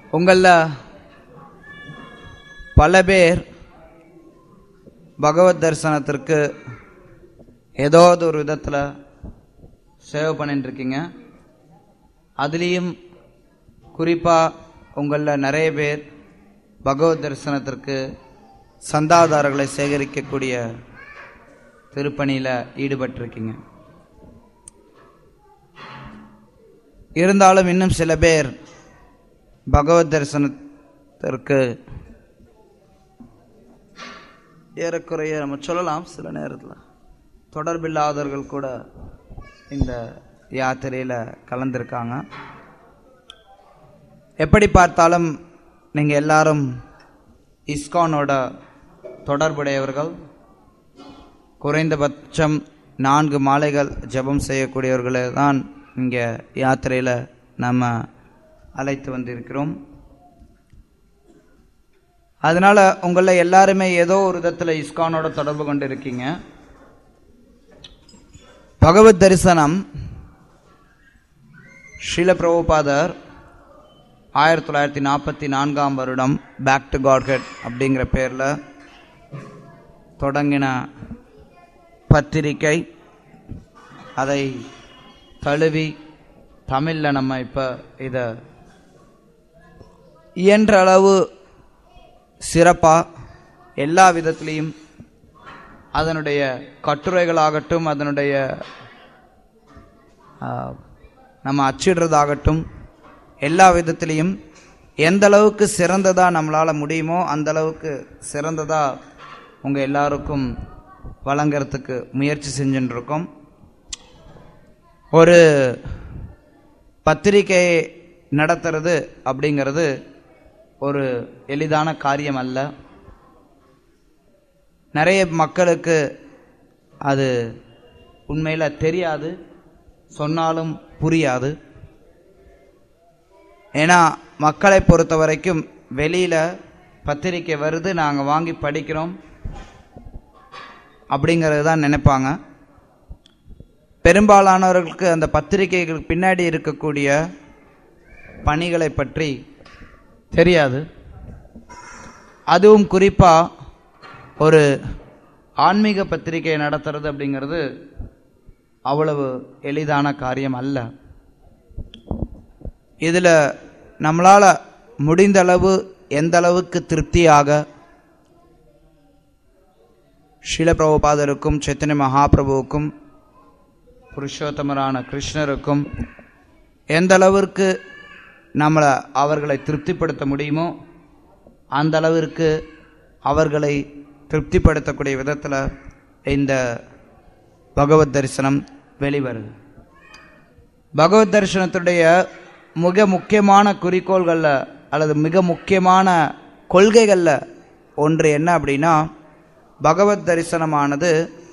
உங்களில் பல பேர் பகவத் தரிசனத்திற்கு ஏதாவது ஒரு விதத்தில் சேவ் பண்ணிட்டு இருக்கீங்க அதுலேயும் குறிப்பாக உங்களில் நிறைய பேர் பகவத் தரிசனத்திற்கு சந்தாதாரர்களை சேகரிக்கக்கூடிய திருப்பணியில் ஈடுபட்டிருக்கீங்க இருந்தாலும் இன்னும் சில பேர் பகவத் தரிசனத்திற்கு ஏறக்குறைய நம்ம சொல்லலாம் சில நேரத்தில் தொடர்பில்லாதவர்கள் கூட இந்த யாத்திரையில் கலந்துருக்காங்க எப்படி பார்த்தாலும் நீங்கள் எல்லாரும் இஸ்கானோட தொடர்புடையவர்கள் குறைந்தபட்சம் நான்கு மாலைகள் ஜெபம் செய்யக்கூடியவர்களை தான் இங்கே யாத்திரையில் நம்ம அழைத்து வந்திருக்கிறோம் அதனால் உங்களில் எல்லாருமே ஏதோ ஒரு விதத்தில் இஸ்கானோட தொடர்பு கொண்டு இருக்கீங்க பகவத் தரிசனம் ஸ்ரீல பிரபுபாதர் ஆயிரத்தி தொள்ளாயிரத்தி நாற்பத்தி நான்காம் வருடம் பேக் டு காட்ஹெட் அப்படிங்கிற பேரில் தொடங்கின பத்திரிகை அதை தழுவி தமிழில் நம்ம இப்போ இதை இயன்ற அளவு சிறப்பாக எல்லா விதத்துலேயும் அதனுடைய கட்டுரைகளாகட்டும் அதனுடைய ஆ, நம்ம அச்சிடுறதாகட்டும் எல்லா விதத்திலையும் எந்த அளவுக்கு சிறந்ததாக நம்மளால் முடியுமோ அந்த அளவுக்கு சிறந்ததாக உங்கள் எல்லாருக்கும் வழங்குறதுக்கு முயற்சி செஞ்சுட்டு இருக்கோம் ஒரு பத்திரிகை நடத்துறது அப்படிங்கிறது ஒரு எளிதான காரியம் அல்ல நிறைய மக்களுக்கு அது உண்மையில் தெரியாது சொன்னாலும் புரியாது ஏன்னா மக்களை பொறுத்த வரைக்கும் வெளியில் பத்திரிக்கை வருது நாங்கள் வாங்கி படிக்கிறோம் அப்படிங்கிறது தான் நினைப்பாங்க பெரும்பாலானவர்களுக்கு அந்த பத்திரிகைகளுக்கு பின்னாடி இருக்கக்கூடிய பணிகளை பற்றி தெரியாது அதுவும் குறிப்பாக ஒரு ஆன்மீக பத்திரிகை நடத்துறது அப்படிங்கிறது அவ்வளவு எளிதான காரியம் அல்ல இதில் நம்மளால் முடிந்த அளவு எந்த அளவுக்கு திருப்தியாக ஷீல பிரபுபாதருக்கும் சைத்தன்ய மகாபிரபுவுக்கும் புருஷோத்தமரான கிருஷ்ணருக்கும் எந்த அளவிற்கு நம்மளை அவர்களை திருப்திப்படுத்த முடியுமோ அந்த அளவிற்கு அவர்களை திருப்திப்படுத்தக்கூடிய விதத்தில் இந்த பகவத் தரிசனம் வெளிவருது பகவத் தரிசனத்துடைய மிக முக்கியமான குறிக்கோள்களில் அல்லது மிக முக்கியமான கொள்கைகளில் ஒன்று என்ன அப்படின்னா பகவத் தரிசனமானது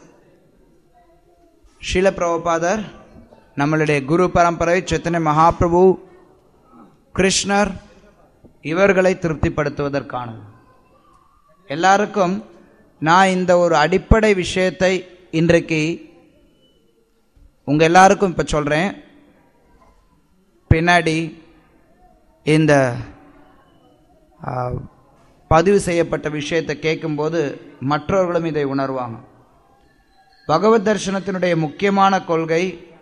ஷீல பிரபுபாதர் நம்மளுடைய குரு பரம்பரை சைத்தன்ய மகாபிரபு கிருஷ்ணர் இவர்களை திருப்திப்படுத்துவதற்கானது எல்லாருக்கும் நான் இந்த ஒரு அடிப்படை விஷயத்தை இன்றைக்கு உங்கள் எல்லாருக்கும் இப்போ சொல்கிறேன் பின்னாடி இந்த ஆ, பதிவு செய்யப்பட்ட விஷயத்தை கேட்கும்போது மற்றவர்களும் இதை உணர்வாங்க பகவத் தரிசனத்தினுடைய முக்கியமான கொள்கை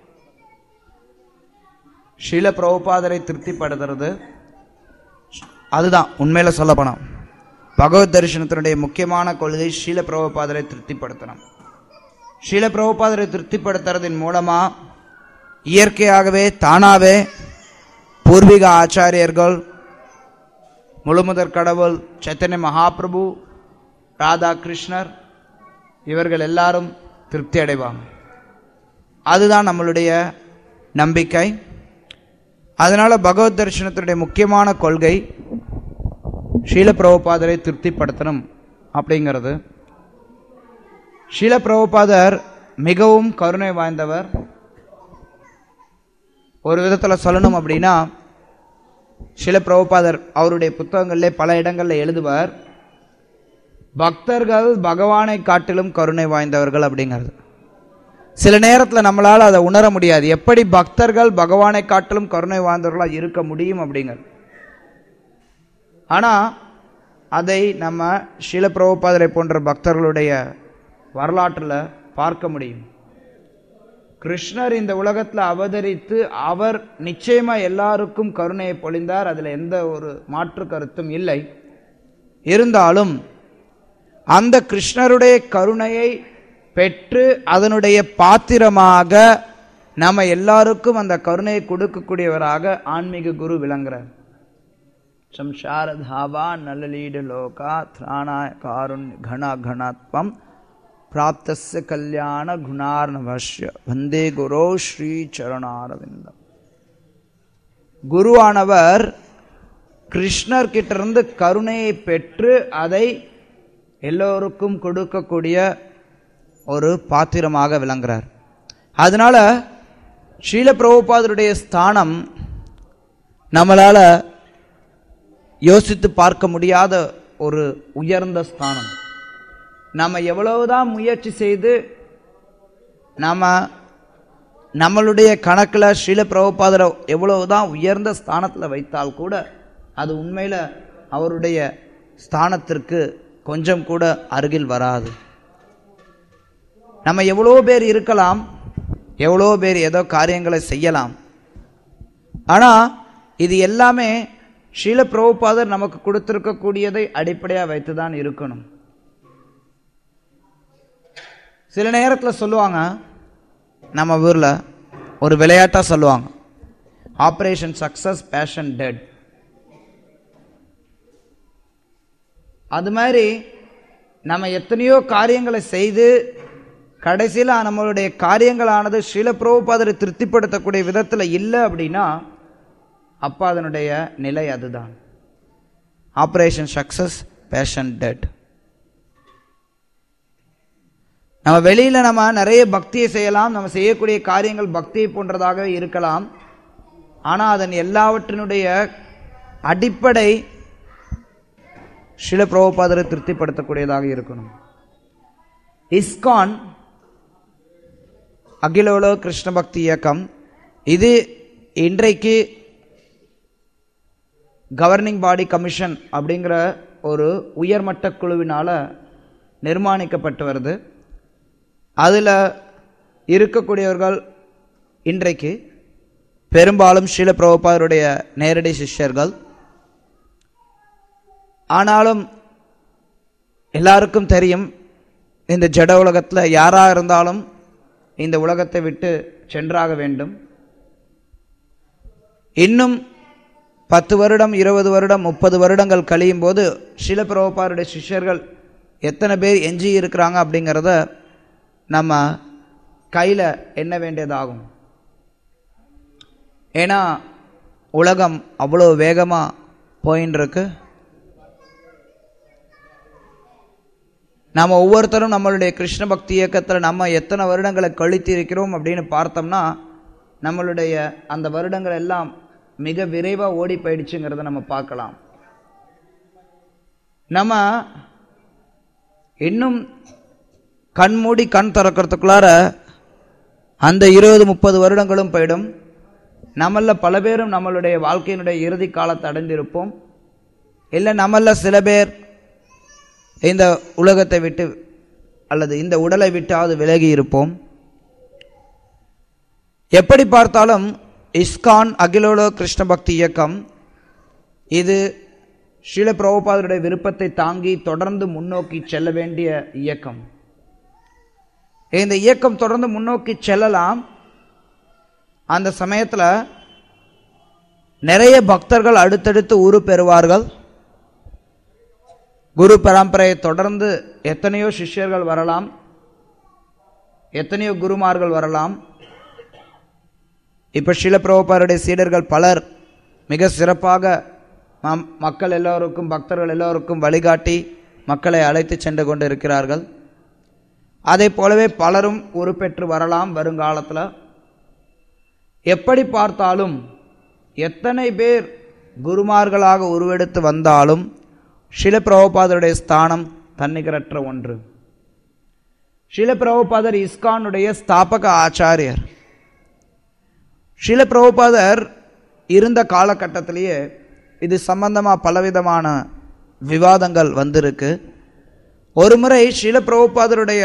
ஷீல பிரபுபாதரை திருப்திப்படுத்துறது அதுதான் உண்மையில் சொல்ல போனோம் பகவத் தரிசனத்தினுடைய முக்கியமான கொள்கை ஷீல பிரபுபாதரை திருப்திப்படுத்தணும் ஷீல பிரபுபாதரை திருப்திப்படுத்துறதின் மூலமாக இயற்கையாகவே தானாகவே பூர்வீக ஆச்சாரியர்கள் முழுமுதற் கடவுள் சைத்தன்ய மகாபிரபு ராதா கிருஷ்ணர் இவர்கள் எல்லாரும் திருப்தி அடைவாங்க அதுதான் நம்மளுடைய நம்பிக்கை அதனால் பகவத் தரிசனத்தினுடைய முக்கியமான கொள்கை ஷீல பிரபுபாதரை திருப்திப்படுத்தணும் அப்படிங்கிறது ஷீல பிரபுபாதர் மிகவும் கருணை வாய்ந்தவர் ஒரு விதத்தில் சொல்லணும் அப்படின்னா ஷீல பிரபுபாதர் அவருடைய புத்தகங்களிலே பல இடங்களில் எழுதுவார் பக்தர்கள் பகவானை காட்டிலும் கருணை வாய்ந்தவர்கள் அப்படிங்கிறது சில நேரத்தில் நம்மளால் அதை உணர முடியாது எப்படி பக்தர்கள் பகவானை காட்டிலும் கருணை வாய்ந்தவர்களாக இருக்க முடியும் அப்படிங்கிறது ஆனால் அதை நம்ம ஷீல பிரபுபாதரை போன்ற பக்தர்களுடைய வரலாற்றில் பார்க்க முடியும் கிருஷ்ணர் இந்த உலகத்தில் அவதரித்து அவர் நிச்சயமா எல்லாருக்கும் கருணையை பொழிந்தார் அதில் எந்த ஒரு மாற்று கருத்தும் இல்லை இருந்தாலும் அந்த கிருஷ்ணருடைய கருணையை பெற்று அதனுடைய பாத்திரமாக நம்ம எல்லாருக்கும் அந்த கருணையை கொடுக்கக்கூடியவராக ஆன்மீக குரு விளங்குறார் சம்சார தாவா நல்லலீடு லோகா திராணாய காருண்ய கண கணத்வம் பிராப்தஸ்ய கல்யாண குணார்ணவஷ்ய வந்தே குரோ ஸ்ரீ சரணாரவிந்தம் குருவானவர் கிருஷ்ணர் கிட்ட இருந்து கருணையை பெற்று அதை எல்லோருக்கும் கொடுக்கக்கூடிய ஒரு பாத்திரமாக விளங்குறார் அதனால ஸ்ரீல பிரபுபாதருடைய ஸ்தானம் நம்மளால யோசித்து பார்க்க முடியாத ஒரு உயர்ந்த ஸ்தானம் நம்ம எவ்வளவுதான் முயற்சி செய்து நாம நம்மளுடைய கணக்கில் ஸ்ரீல பிரபுபாதரை எவ்வளவுதான் உயர்ந்த ஸ்தானத்தில் வைத்தால் கூட அது உண்மையில் அவருடைய ஸ்தானத்திற்கு கொஞ்சம் கூட அருகில் வராது நம்ம எவ்வளோ பேர் இருக்கலாம் எவ்வளோ பேர் ஏதோ காரியங்களை செய்யலாம் ஆனால் இது எல்லாமே ஸ்ரீல பிரபுபாதர் நமக்கு கொடுத்திருக்கக்கூடியதை அடிப்படையாக வைத்து தான் இருக்கணும் சில நேரத்தில் சொல்லுவாங்க நம்ம ஊரில் ஒரு விளையாட்டாக சொல்லுவாங்க ஆப்ரேஷன் சக்சஸ் பேஷன் டெட் அது மாதிரி நம்ம எத்தனையோ காரியங்களை செய்து கடைசியில் நம்மளுடைய காரியங்களானது ஸ்ரீல பிரபுபாதரை திருப்திப்படுத்தக்கூடிய விதத்தில் இல்லை அப்படின்னா அப்போ அதனுடைய நிலை அதுதான் ஆப்ரேஷன் சக்சஸ் பேஷன் டெட் நம்ம வெளியில் நம்ம நிறைய பக்தியை செய்யலாம் நம்ம செய்யக்கூடிய காரியங்கள் பக்தியை போன்றதாக இருக்கலாம் ஆனால் அதன் எல்லாவற்றினுடைய அடிப்படை சில பிரபுபாதரை திருப்திப்படுத்தக்கூடியதாக இருக்கணும் இஸ்கான் அகில உலக கிருஷ்ண பக்தி இயக்கம் இது இன்றைக்கு கவர்னிங் பாடி கமிஷன் அப்படிங்கிற ஒரு உயர்மட்ட குழுவினால் நிர்மாணிக்கப்பட்டு வருது அதில் இருக்கக்கூடியவர்கள் இன்றைக்கு பெரும்பாலும் ஸ்ரீல பிரபுபாதருடைய நேரடி சிஷ்யர்கள் ஆனாலும் எல்லாருக்கும் தெரியும் இந்த ஜட உலகத்தில் யாராக இருந்தாலும் இந்த உலகத்தை விட்டு சென்றாக வேண்டும் இன்னும் பத்து வருடம் இருபது வருடம் முப்பது வருடங்கள் கழியும் போது ஷில பிரபுபாருடைய சிஷ்யர்கள் எத்தனை பேர் எஞ்சி இருக்கிறாங்க அப்படிங்கிறத நம்ம கையில் எண்ண வேண்டியதாகும் ஏன்னா உலகம் அவ்வளோ வேகமாக போயின்னு இருக்கு நாம் ஒவ்வொருத்தரும் நம்மளுடைய கிருஷ்ண பக்தி இயக்கத்தில் நம்ம எத்தனை வருடங்களை கழித்து இருக்கிறோம் அப்படின்னு பார்த்தோம்னா நம்மளுடைய அந்த வருடங்கள் எல்லாம் மிக விரைவாக ஓடி போயிடுச்சுங்கிறத நம்ம பார்க்கலாம் நம்ம இன்னும் கண் மூடி கண் திறக்கிறதுக்குள்ளார அந்த இருபது முப்பது வருடங்களும் போயிடும் நம்மள பல பேரும் நம்மளுடைய வாழ்க்கையினுடைய இறுதி காலத்தை அடைந்திருப்போம் இல்லை நம்மள சில பேர் இந்த உலகத்தை விட்டு அல்லது இந்த உடலை விட்டாவது விலகி இருப்போம் எப்படி பார்த்தாலும் இஸ்கான் அகிலோலோ கிருஷ்ண பக்தி இயக்கம் இது ஸ்ரீல பிரபுபாதருடைய விருப்பத்தை தாங்கி தொடர்ந்து முன்னோக்கி செல்ல வேண்டிய இயக்கம் இந்த இயக்கம் தொடர்ந்து முன்னோக்கி செல்லலாம் அந்த சமயத்தில் நிறைய பக்தர்கள் அடுத்தடுத்து உரு பெறுவார்கள் குரு பரம்பரையை தொடர்ந்து எத்தனையோ சிஷ்யர்கள் வரலாம் எத்தனையோ குருமார்கள் வரலாம் இப்போ ஷில பிரபுபாருடைய சீடர்கள் பலர் மிக சிறப்பாக மம்- மக்கள் எல்லோருக்கும் பக்தர்கள் எல்லோருக்கும் வழிகாட்டி மக்களை அழைத்து சென்று கொண்டு இருக்கிறார்கள் அதை போலவே பலரும் உருப்பெற்று வரலாம் வருங்காலத்தில் எப்படி பார்த்தாலும் எத்தனை பேர் குருமார்களாக உருவெடுத்து வந்தாலும் ஷில பிரபுபாதருடைய ஸ்தானம் தன்னிகரற்ற ஒன்று ஷில பிரபுபாதர் இஸ்கானுடைய ஸ்தாபக ஆச்சாரியர் ஷில பிரபுபாதர் இருந்த காலகட்டத்திலேயே இது சம்பந்தமா பலவிதமான விவாதங்கள் வந்திருக்கு ஒரு முறை ஷில பிரபுபாதருடைய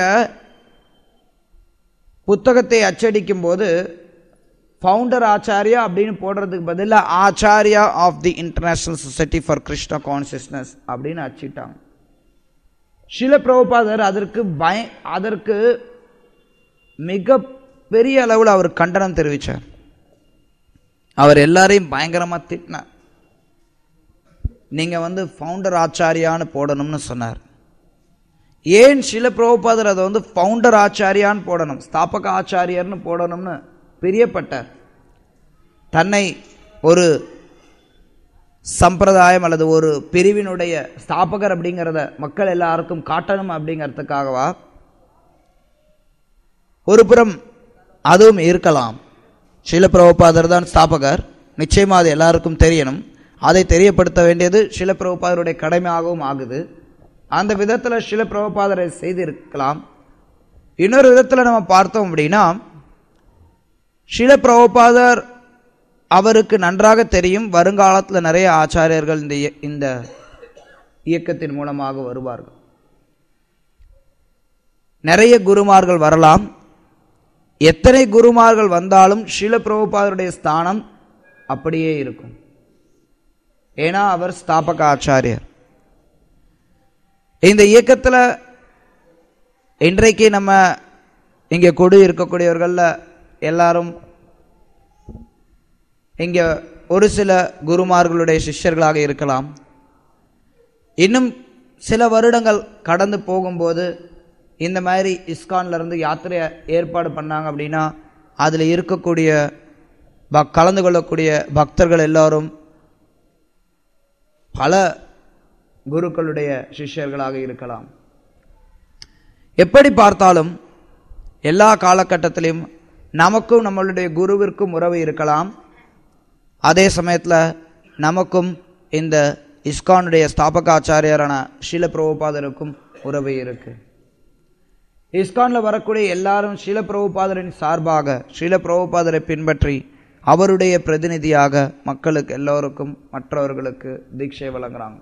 புத்தகத்தை அச்சடிக்கும் போது ஃபவுண்டர் ஆச்சாரியா அப்படின்னு போடுறதுக்கு பதிலாக Acharya of the international society for Krishna consciousness அப்படின்னு அச்சிட்டாங்க ஷில பிரபுபாதர் அதற்கு பய அதற்கு மிக பெரிய அளவில் அவர் கண்டனம் தெரிவித்தார் அவர் எல்லாரையும் பயங்கரமாக திட்டினார் நீங்கள் வந்து ஃபவுண்டர் ஆச்சாரியான்னு போடணும்னு சொன்னார் ஏன் சில பிரபுபாதர் அதை வந்து ஃபவுண்டர் ஆச்சாரியான்னு போடணும் ஸ்தாபக ஆச்சாரியர்னு போடணும்னு பிரியப்பட்டார் தன்னை ஒரு சம்பிரதாயம் அல்லது ஒரு பிரிவினுடைய ஸ்தாபகர் அப்படிங்கிறத மக்கள் எல்லாருக்கும் காட்டணும் அப்படிங்கிறதுக்காகவா ஒரு புறம் அதுவும் இருக்கலாம் ஷீல பிரபுபாதர் தான் ஸ்தாபகர் நிச்சயமா அது எல்லாருக்கும் தெரியணும் அதை தெரியப்படுத்த வேண்டியது ஷில பிரபுபாதருடைய கடமையாகவும் ஆகுது அந்த விதத்தில் ஷில பிரபுபாதரை செய்திருக்கலாம் இன்னொரு விதத்தில் நம்ம பார்த்தோம் அப்படின்னா ஷில பிரபுபாதர் அவருக்கு நன்றாக தெரியும் வருங்காலத்தில் நிறைய ஆச்சாரியர்கள் இந்த இய- இந்த இயக்கத்தின் மூலமாக வருவார்கள் நிறைய குருமார்கள் வரலாம் எத்தனை குருமார்கள் வந்தாலும் ஷில பிரபுபாதருடைய ஸ்தானம் அப்படியே இருக்கும் ஏன்னா அவர் ஸ்தாபக ஆச்சாரியர் இந்த இயக்கத்தில் இன்றைக்கு நம்ம இங்கே கொடு இருக்கக்கூடியவர்களில் எல்லாரும் இங்கே ஒரு சில குருமார்களுடைய சிஷ்யர்களாக இருக்கலாம் இன்னும் சில வருடங்கள் கடந்து போகும்போது இந்த மாதிரி இஸ்கான்ல இருந்து யாத்திரை ஏற்பாடு பண்ணாங்க அப்படின்னா அதில் இருக்கக்கூடிய பக் கலந்து கொள்ளக்கூடிய பக்தர்கள் எல்லாரும் பல குருக்களுடைய சிஷ்யர்களாக இருக்கலாம் எப்படி பார்த்தாலும் எல்லா காலகட்டத்திலும் நமக்கும் நம்மளுடைய குருவிற்கும் உறவு இருக்கலாம் அதே சமயத்தில் நமக்கும் இந்த இஸ்கானுடைய ஸ்தாபகாச்சாரியரான ஷீல பிரபுபாதருக்கும் உறவு இருக்கு இஸ்கான்ல வரக்கூடிய எல்லாரும் ஷீல பிரபுபாதரின் சார்பாக ஷீல பிரபுபாதரை பின்பற்றி அவருடைய பிரதிநிதியாக மக்களுக்கு எல்லோருக்கும் மற்றவர்களுக்கு தீட்சை வழங்குறாங்க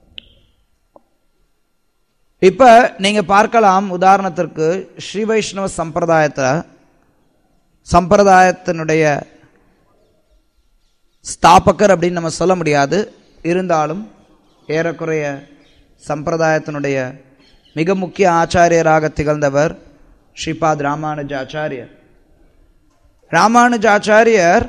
இப்ப நீங்க பார்க்கலாம் உதாரணத்திற்கு ஸ்ரீ வைஷ்ணவ சம்பிரதாயத்தை சம்பிரதாயத்தினுடைய ஸ்தாபகர் அப்படின்னு நம்ம சொல்ல முடியாது இருந்தாலும் ஏறக்குறைய சம்பிரதாயத்தினுடைய மிக முக்கிய ஆச்சாரியராக திகழ்ந்தவர் ஸ்ரீபாத் ராமானுஜ ஆச்சாரியர் ராமானுஜ ஆச்சாரியர்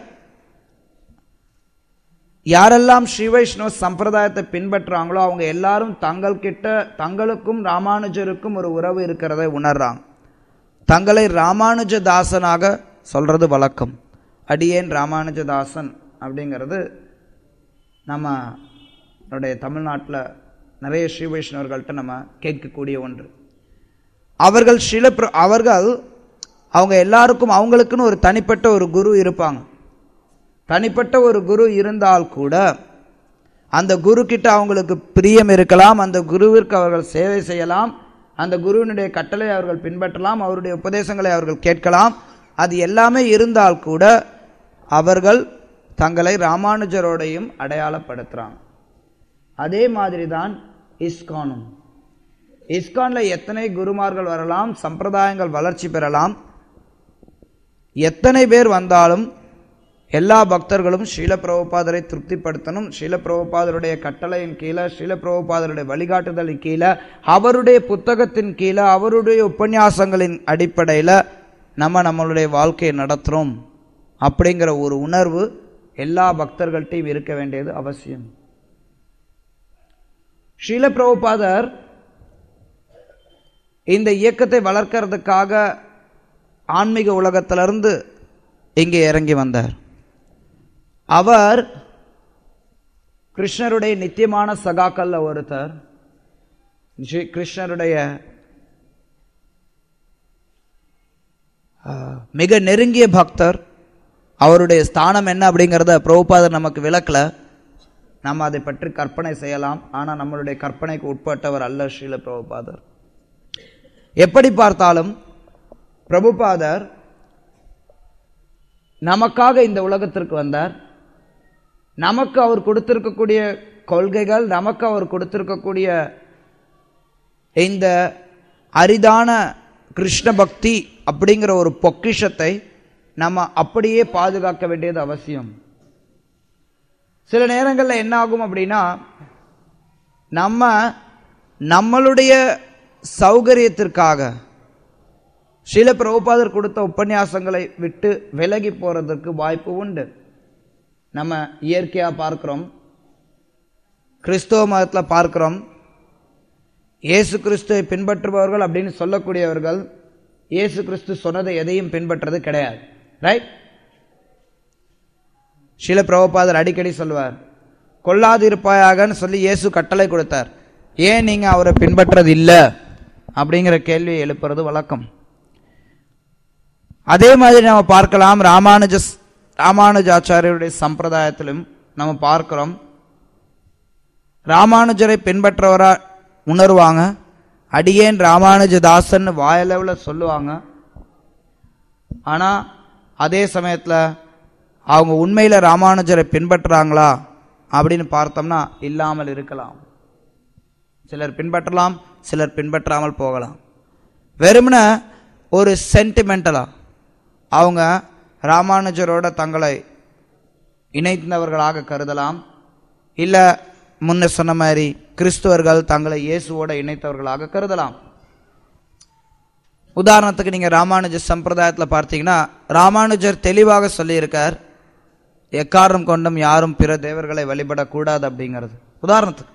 யாரெல்லாம் ஸ்ரீ வைஷ்ணவ சம்பிரதாயத்தை பின்பற்றுறாங்களோ அவங்க எல்லாரும் தங்கள் கிட்ட தங்களுக்கும் ராமானுஜருக்கும் ஒரு உறவு இருக்கிறதை உணர்றாங்க தங்களை ராமானுஜதாசனாக சொல்றது வழக்கம் அடியேன் ராமானுஜதாசன் அப்படிங்கிறது நம்ம நம்முடைய தமிழ்நாட்டில் நிறைய ஸ்ரீ வைஷ்ணவர்கள்ட்ட நம்ம கேட்கக்கூடிய ஒன்று அவர்கள் சில பிர- அவர்கள் அவங்க எல்லாருக்கும் அவங்களுக்குன்னு ஒரு தனிப்பட்ட ஒரு குரு இருப்பாங்க தனிப்பட்ட ஒரு குரு இருந்தால் கூட அந்த குரு கிட்ட அவங்களுக்கு பிரியம் இருக்கலாம் அந்த குருவிற்கு அவர்கள் சேவை செய்யலாம் அந்த குருவினுடைய கட்டளை அவர்கள் பின்பற்றலாம் அவருடைய உபதேசங்களை அவர்கள் கேட்கலாம் அது எல்லாமே இருந்தால் கூட அவர்கள் தங்களை ராமானுஜரோடையும் அடையாளப்படுத்துறாங்க அதே மாதிரி தான் இஸ்கானும் இஸ்கான்ல எத்தனை குருமார்கள் வரலாம் சம்பிரதாயங்கள் வளர்ச்சி பெறலாம் எத்தனை பேர் வந்தாலும் எல்லா பக்தர்களும் ஸ்ரீல பிரபுபாதரை திருப்திப்படுத்தணும் ஸ்ரீல பிரபுபாதருடைய கட்டளையின் கீழே ஸ்ரீல பிரபுபாதருடைய வழிகாட்டுதலின் கீழே அவருடைய புத்தகத்தின் கீழே அவருடைய உபன்யாசங்களின் அடிப்படையில் நம்ம நம்மளுடைய வாழ்க்கையை நடத்துகிறோம் அப்படிங்கிற ஒரு உணர்வு எல்லா பக்தர்கள்ட்டையும் இருக்க வேண்டியது அவசியம் ஸ்ரீல பிரபுபாதர் இந்த இயக்கத்தை வளர்க்கறதுக்காக ஆன்மீக உலகத்திலிருந்து இங்கே இறங்கி வந்தார் அவர் கிருஷ்ணருடைய நித்தியமான சகாக்கல்ல ஒருத்தர் ஸ்ரீ கிருஷ்ணருடைய ஆ, மிக நெருங்கிய பக்தர் அவருடைய ஸ்தானம் என்ன அப்படிங்கிறத பிரபுபாதர் நமக்கு விளக்கல நம்ம அதை பற்றி கற்பனை செய்யலாம் ஆனால் நம்மளுடைய கற்பனைக்கு உட்பட்டவர் அல்ல ஸ்ரீல பிரபுபாதர் எப்படி பார்த்தாலும் பிரபுபாதர் நமக்காக இந்த உலகத்திற்கு வந்தார் நமக்கு அவர் கொடுத்திருக்கக்கூடிய கொள்கைகள் நமக்கு அவர் கொடுத்திருக்கக்கூடிய இந்த அரிதான கிருஷ்ண பக்தி அப்படிங்கிற ஒரு பொக்கிஷத்தை நம்ம அப்படியே பாதுகாக்க வேண்டியது அவசியம் சில நேரங்களில் என்ன ஆகும் அப்படின்னா நம்ம நம்மளுடைய சௌகரியத்திற்காக சில பிரபுபாதர் கொடுத்த உபன்யாசங்களை விட்டு விலகி போறதற்கு வாய்ப்பு உண்டு நம்ம இயற்கையா பார்க்கிறோம் கிறிஸ்தவ மதத்தில் பார்க்கிறோம் இயேசு கிறிஸ்துவை பின்பற்றுபவர்கள் அப்படின்னு சொல்லக்கூடியவர்கள் இயேசு கிறிஸ்து சொன்னதை எதையும் பின்பற்றது கிடையாது ரைட் சில பிரபுபாதர் அடிக்கடி சொல்வார் கொல்லாது இருப்பாயாகன்னு சொல்லி இயேசு கட்டளை கொடுத்தார் ஏன் நீங்க அவரை பின்பற்றது இல்லை அப்படிங்கிற கேள்வியை எழுப்புறது வழக்கம் அதே மாதிரி நம்ம பார்க்கலாம் ராமானுஜ ராமானுஜாச்சாரியருடைய சம்பிரதாயத்திலும் நம்ம பார்க்கிறோம் ராமானுஜரை பின்பற்றவரா உணர்வாங்க அடியேன் ராமானுஜதாசன் வாயளவில் சொல்லுவாங்க ஆனால் அதே சமயத்தில் அவங்க உண்மையில் ராமானுஜரை பின்பற்றுறாங்களா அப்படின்னு பார்த்தோம்னா இல்லாமல் இருக்கலாம் சிலர் பின்பற்றலாம் சிலர் பின்பற்றாமல் போகலாம் வெறுமன ஒரு சென்டிமெண்டலாக அவங்க ராமானுஜரோட தங்களை இணைந்தவர்களாக கருதலாம் இல்லை முன்ன சொன்ன மாதிரி கிறிஸ்துவர்கள் தங்களை இயேசுவோட இணைத்தவர்களாக கருதலாம் உதாரணத்துக்கு நீங்கள் ராமானுஜ சம்பிரதாயத்தில் பார்த்தீங்கன்னா ராமானுஜர் தெளிவாக சொல்லியிருக்கார் எக்காரணம் கொண்டும் யாரும் பிற தேவர்களை வழிபடக்கூடாது அப்படிங்கிறது உதாரணத்துக்கு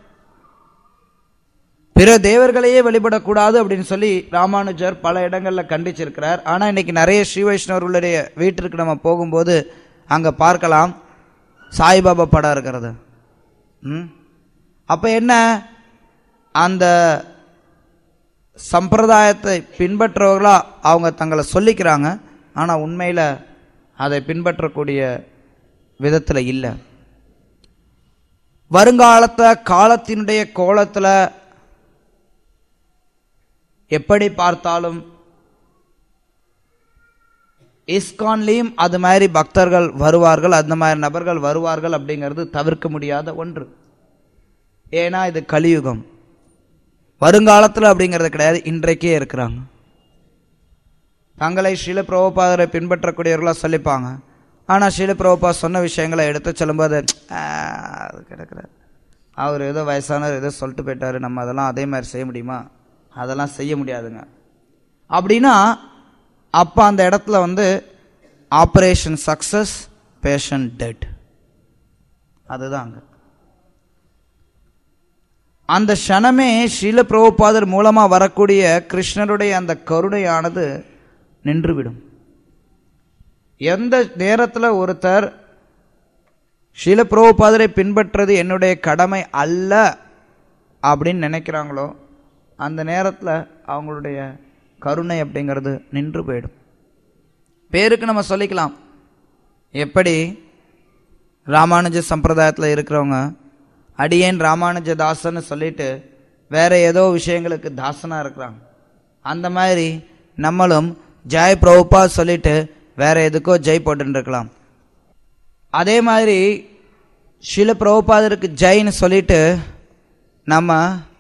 பிற தேவர்களையே வழிபடக்கூடாது அப்படின்னு சொல்லி ராமானுஜர் பல இடங்களில் கண்டிச்சிருக்கிறார் ஆனால் இன்னைக்கு நிறைய ஸ்ரீ வைஷ்ணவர்களுடைய வீட்டிற்கு நம்ம போகும்போது அங்கே பார்க்கலாம் சாய்பாபா படம் இருக்கிறது ம் அப்போ என்ன அந்த சம்பிரதாயத்தை பின்பற்றவர்களா அவங்க தங்களை சொல்லிக்கிறாங்க ஆனால் உண்மையில் அதை பின்பற்றக்கூடிய விதத்தில் இல்லை வருங்காலத்தை காலத்தினுடைய கோலத்தில் எப்படி பார்த்தாலும் இஸ்கான்லேயும் அது மாதிரி பக்தர்கள் வருவார்கள் அந்த மாதிரி நபர்கள் வருவார்கள் அப்படிங்கிறது தவிர்க்க முடியாத ஒன்று ஏன்னா இது கலியுகம் வருங்காலத்தில் அப்படிங்கிறது கிடையாது இன்றைக்கே இருக்கிறாங்க தங்களை ஷீல பிரபுபாதரை பின்பற்றக்கூடியவர்களாக சொல்லிப்பாங்க ஆனால் ஷீல பிரபுபா சொன்ன விஷயங்களை எடுத்து சொல்லும்போது "ஆ, அது கிடக்குறாரு அவர் ஏதோ வயசானவர் ஏதோ சொல்லிட்டு போயிட்டாரு நம்ம அதெல்லாம் அதே மாதிரி செய்ய முடியுமா அதெல்லாம் செய்ய முடியாதுங்க அப்படின்னா அப்போ அந்த இடத்துல வந்து ஆப்ரேஷன் சக்சஸ் பேஷண்ட் டெட் அதுதான் அங்கே அந்த க்ஷணமே ஸ்ரீல பிரபுபாதர் மூலமாக வரக்கூடிய கிருஷ்ணருடைய அந்த கருணையானது நின்றுவிடும் எந்த நேரத்தில் ஒருத்தர் ஸ்ரீல பிரபுபாதரை பின்பற்றது என்னுடைய கடமை அல்ல அப்படின்னு நினைக்கிறாங்களோ அந்த நேரத்தில் அவங்களுடைய கருணை அப்படிங்கிறது நின்று போயிடும் பேருக்கு நம்ம சொல்லிக்கலாம் எப்படி ராமானுஜ சம்பிரதாயத்தில் இருக்கிறவங்க அடியேன் ராமானுஜ தாசன்னு சொல்லிட்டு வேற ஏதோ விஷயங்களுக்கு தாசனாக இருக்கிறாங்க அந்த மாதிரி நம்மளும் ஜெய் பிரபுபா சொல்லிட்டு வேற எதுக்கோ ஜெய் போட்டுன்னு இருக்கலாம் அதே மாதிரி சில பிரபுபாதருக்கு ஜெயின்னு சொல்லிட்டு நம்ம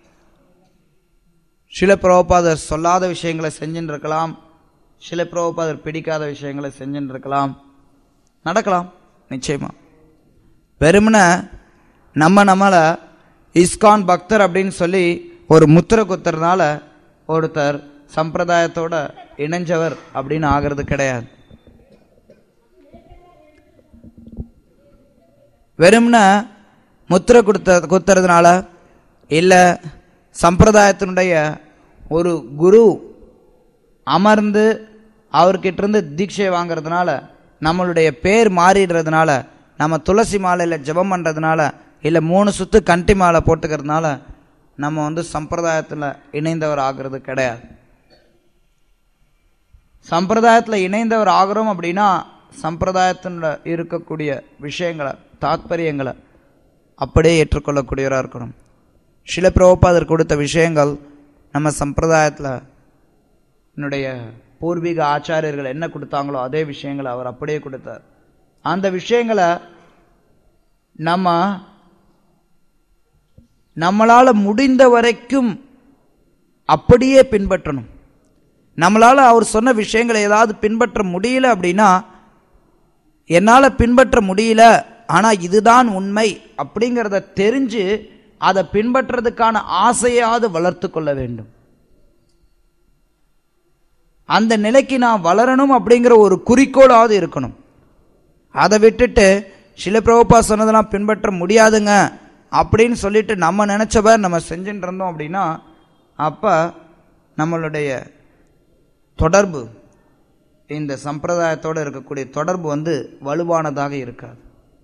சில பிரபுபாதர் சொல்லாத விஷயங்களை செஞ்சுட்டு இருக்கலாம் சில பிரபுபாதர் பிடிக்காத விஷயங்களை செஞ்சுட்டு இருக்கலாம் நடக்கலாம் நிச்சயமா வெறுமன நம்ம நம்மளை இஸ்கான் பக்தர் அப்படின்னு சொல்லி ஒரு முத்திரை குத்துறதுனால ஒருத்தர் சம்பிரதாயத்தோட இணைஞ்சவர் அப்படின்னு ஆகிறது கிடையாது வெறும்ன முத்திரை கொடுத்த குத்துறதுனால இல்லை சம்பிரதாயத்தினுடைய ஒரு குரு அமர்ந்து அவர்கிட்ட இருந்து தீட்சை வாங்குறதுனால நம்மளுடைய பேர் மாறிடுறதுனால நம்ம துளசி மாலையில் ஜெபம் பண்ணுறதுனால இல்லை மூணு சுத்து கண்டி மாலை போட்டுக்கிறதுனால நம்ம வந்து சம்பிரதாயத்தில் இணைந்தவர் ஆகிறது கிடையாது சம்பிரதாயத்தில் இணைந்தவர் ஆகிறோம் அப்படின்னா சம்பிரதாயத்தில் இருக்கக்கூடிய விஷயங்களை தாத்பரியங்களை அப்படியே ஏற்றுக்கொள்ளக்கூடியவராக இருக்கணும் சில பிரபுபாதர் கொடுத்த விஷயங்கள் நம்ம சம்பிரதாயத்தில் என்னுடைய பூர்வீக ஆச்சாரியர்கள் என்ன கொடுத்தாங்களோ அதே விஷயங்களை அவர் அப்படியே கொடுத்தார் அந்த விஷயங்களை நம்ம நம்மளால முடிந்த வரைக்கும் அப்படியே பின்பற்றணும் நம்மளால அவர் சொன்ன விஷயங்களை ஏதாவது பின்பற்ற முடியல அப்படின்னா என்னால் பின்பற்ற முடியல ஆனால் இதுதான் உண்மை அப்படிங்கிறத தெரிஞ்சு அதை பின்பற்றுறதுக்கான ஆசையாவது வளர்த்து கொள்ள வேண்டும் அந்த நிலைக்கு நான் வளரணும் அப்படிங்கிற ஒரு குறிக்கோளாவது இருக்கணும் அதை விட்டுட்டு சில பிரபுப்பா சொன்னதெல்லாம் பின்பற்ற முடியாதுங்க அப்படின்னு சொல்லிட்டு நம்ம நினச்சவ நம்ம செஞ்சுட்டு இருந்தோம் அப்படின்னா அப்போ நம்மளுடைய தொடர்பு இந்த சம்பிரதாயத்தோடு இருக்கக்கூடிய தொடர்பு வந்து வலுவானதாக இருக்காது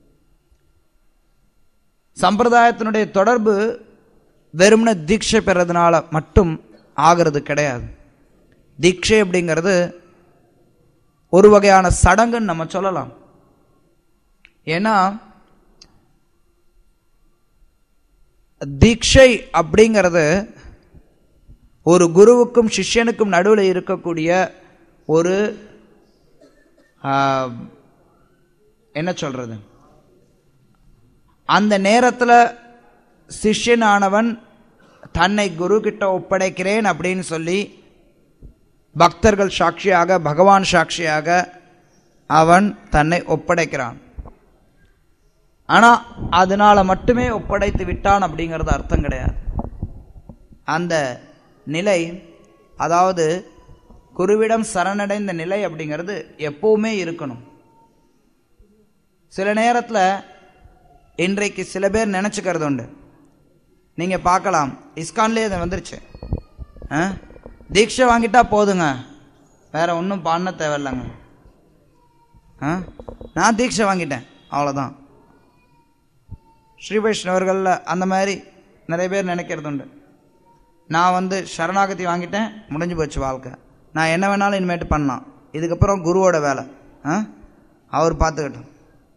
சம்பிரதாயத்தினுடைய தொடர்பு வெறுமன தீட்சை பெறதுனால மட்டும் ஆகிறது கிடையாது தீட்சை அப்படிங்கிறது ஒரு வகையான சடங்குன்னு நம்ம சொல்லலாம் ஏன்னா தீட்சை அப்படிங்கிறது ஒரு குருவுக்கும் சிஷ்யனுக்கும் நடுவில் இருக்கக்கூடிய ஒரு என்ன சொல்றது அந்த நேரத்தில் சிஷ்யனானவன் தன்னை குரு கிட்ட ஒப்படைக்கிறேன் அப்படின்னு சொல்லி பக்தர்கள் சாட்சியாக பகவான் சாட்சியாக அவன் தன்னை ஒப்படைக்கிறான் ஆனால் அதனால மட்டுமே ஒப்படைத்து விட்டான் அப்படிங்கிறது அர்த்தம் கிடையாது அந்த நிலை அதாவது குருவிடம் சரணடைந்த நிலை அப்படிங்கிறது எப்பவுமே இருக்கணும் சில நேரத்தில் இன்றைக்கு சில பேர் நினச்சிக்கிறது உண்டு நீங்கள் பார்க்கலாம் இஸ்கான்லேயே அது வந்துருச்சு ஆ தீட்சை வாங்கிட்டா போதுங்க வேற ஒன்றும் பண்ண தேவையில்லைங்க ஆ நான் தீட்சை வாங்கிட்டேன் அவ்வளோதான் ஸ்ரீ வைஷ்ணவர்களில் அந்த மாதிரி நிறைய பேர் நினைக்கிறது உண்டு நான் வந்து சரணாகதி வாங்கிட்டேன் முடிஞ்சு போச்சு வாழ்க்கை நான் என்ன வேணாலும் இனிமேட்டு பண்ணலாம் இதுக்கப்புறம் குருவோட வேலை ஆ அவர் பார்த்துக்கட்டும்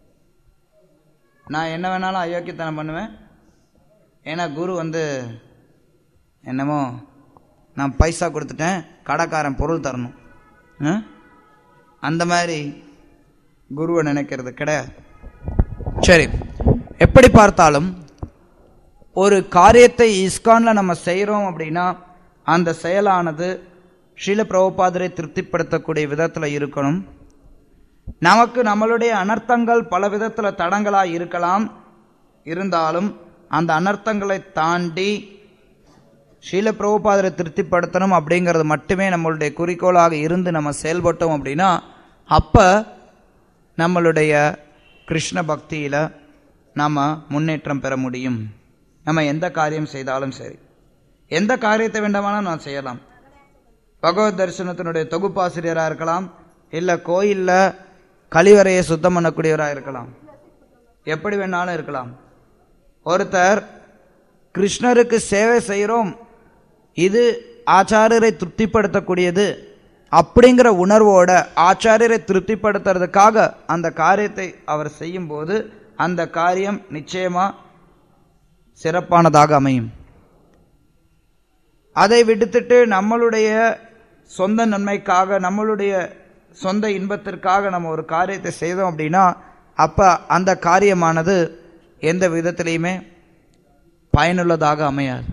நான் என்ன வேணாலும் அயோக்கியத்தனம் பண்ணுவேன் ஏன்னா குரு வந்து என்னமோ நான் பைசா கொடுத்துட்டேன் கடைக்காரன் பொருள் தரணும் ஆ? அந்த மாதிரி குருவை நினைக்கிறது கிடையாது சரி எப்படி பார்த்தாலும் ஒரு காரியத்தை இஸ்கானில் நம்ம செய்கிறோம் அப்படின்னா அந்த செயலானது ஸ்ரீல பிரபுபாதரை திருப்திப்படுத்தக்கூடிய விதத்தில் இருக்கணும் நமக்கு நம்மளுடைய அனர்த்தங்கள் பல விதத்தில் தடங்களாக இருக்கலாம் இருந்தாலும் அந்த அனர்த்தங்களை தாண்டி ஸ்ரீல பிரபுபாதரை திருப்திப்படுத்தணும் அப்படிங்கிறது மட்டுமே நம்மளுடைய குறிக்கோளாக இருந்து நம்ம செயல்பட்டோம் அப்படின்னா அப்போ நம்மளுடைய கிருஷ்ண பக்தியில் நாம் முன்னேற்றம் பெற முடியும் நம்ம எந்த காரியம் செய்தாலும் சரி எந்த காரியத்தை வேண்டாமாலும் நான் செய்யலாம் பகவத் தரிசனத்தினுடைய தொகுப்பாசிரியராக இருக்கலாம் இல்லை கோயிலில் கழிவறையை சுத்தம் பண்ணக்கூடியவராக இருக்கலாம் எப்படி வேணாலும் இருக்கலாம் ஒருத்தர் கிருஷ்ணருக்கு சேவை செய்கிறோம் இது ஆச்சாரியரை திருப்திப்படுத்தக்கூடியது அப்படிங்கிற உணர்வோட ஆச்சாரியரை திருப்திப்படுத்துறதுக்காக அந்த காரியத்தை அவர் செய்யும்போது அந்த காரியம் நிச்சயமா சிறப்பானதாக அமையும் அதை விடுத்துட்டு நம்மளுடைய சொந்த நன்மைக்காக நம்மளுடைய சொந்த இன்பத்திற்காக நம்ம ஒரு காரியத்தை செய்தோம் அப்படின்னா அப்போ அந்த காரியமானது எந்த விதத்திலையுமே பயனுள்ளதாக அமையாது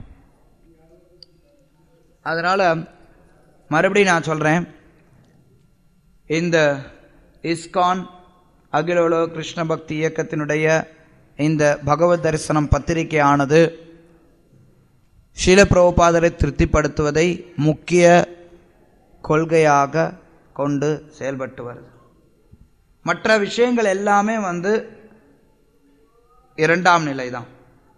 அதனால் மறுபடியும் நான் சொல்கிறேன் இந்த இஸ்கான் அகில உலக கிருஷ்ண பக்தி இயக்கத்தினுடைய இந்த பகவத் தரிசனம் பத்திரிகை ஆனது ஷீல பிரபுபாதரை திருப்திப்படுத்துவதை முக்கிய கொள்கையாக கொண்டு செயல்பட்டு வருது மற்ற விஷயங்கள் எல்லாமே வந்து இரண்டாம் நிலை தான்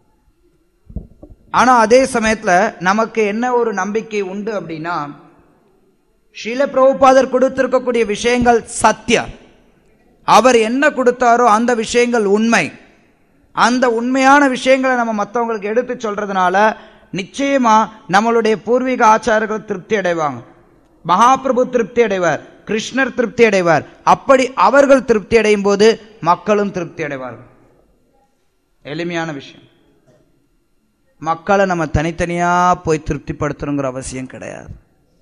ஆனா அதே சமயத்துல நமக்கு என்ன ஒரு நம்பிக்கை உண்டு அப்படின்னா ஷீல பிரபுபாதர் கொடுத்திருக்கக்கூடிய விஷயங்கள் சத்தியம் அவர் என்ன கொடுத்தாரோ அந்த விஷயங்கள் உண்மை அந்த உண்மையான விஷயங்களை நம்ம மற்றவங்களுக்கு எடுத்து சொல்றதுனால நிச்சயமா நம்மளுடைய பூர்வீக ஆச்சாரர்கள் திருப்தி அடைவாங்க மகாபிரபு திருப்தி அடைவார் கிருஷ்ணர் திருப்தி அடைவார் அப்படி அவர்கள் திருப்தி அடையும் போது மக்களும் திருப்தி அடைவார்கள் எளிமையான விஷயம் மக்களை நம்ம தனித்தனியா போய் திருப்திப்படுத்தணுங்கிற அவசியம் கிடையாது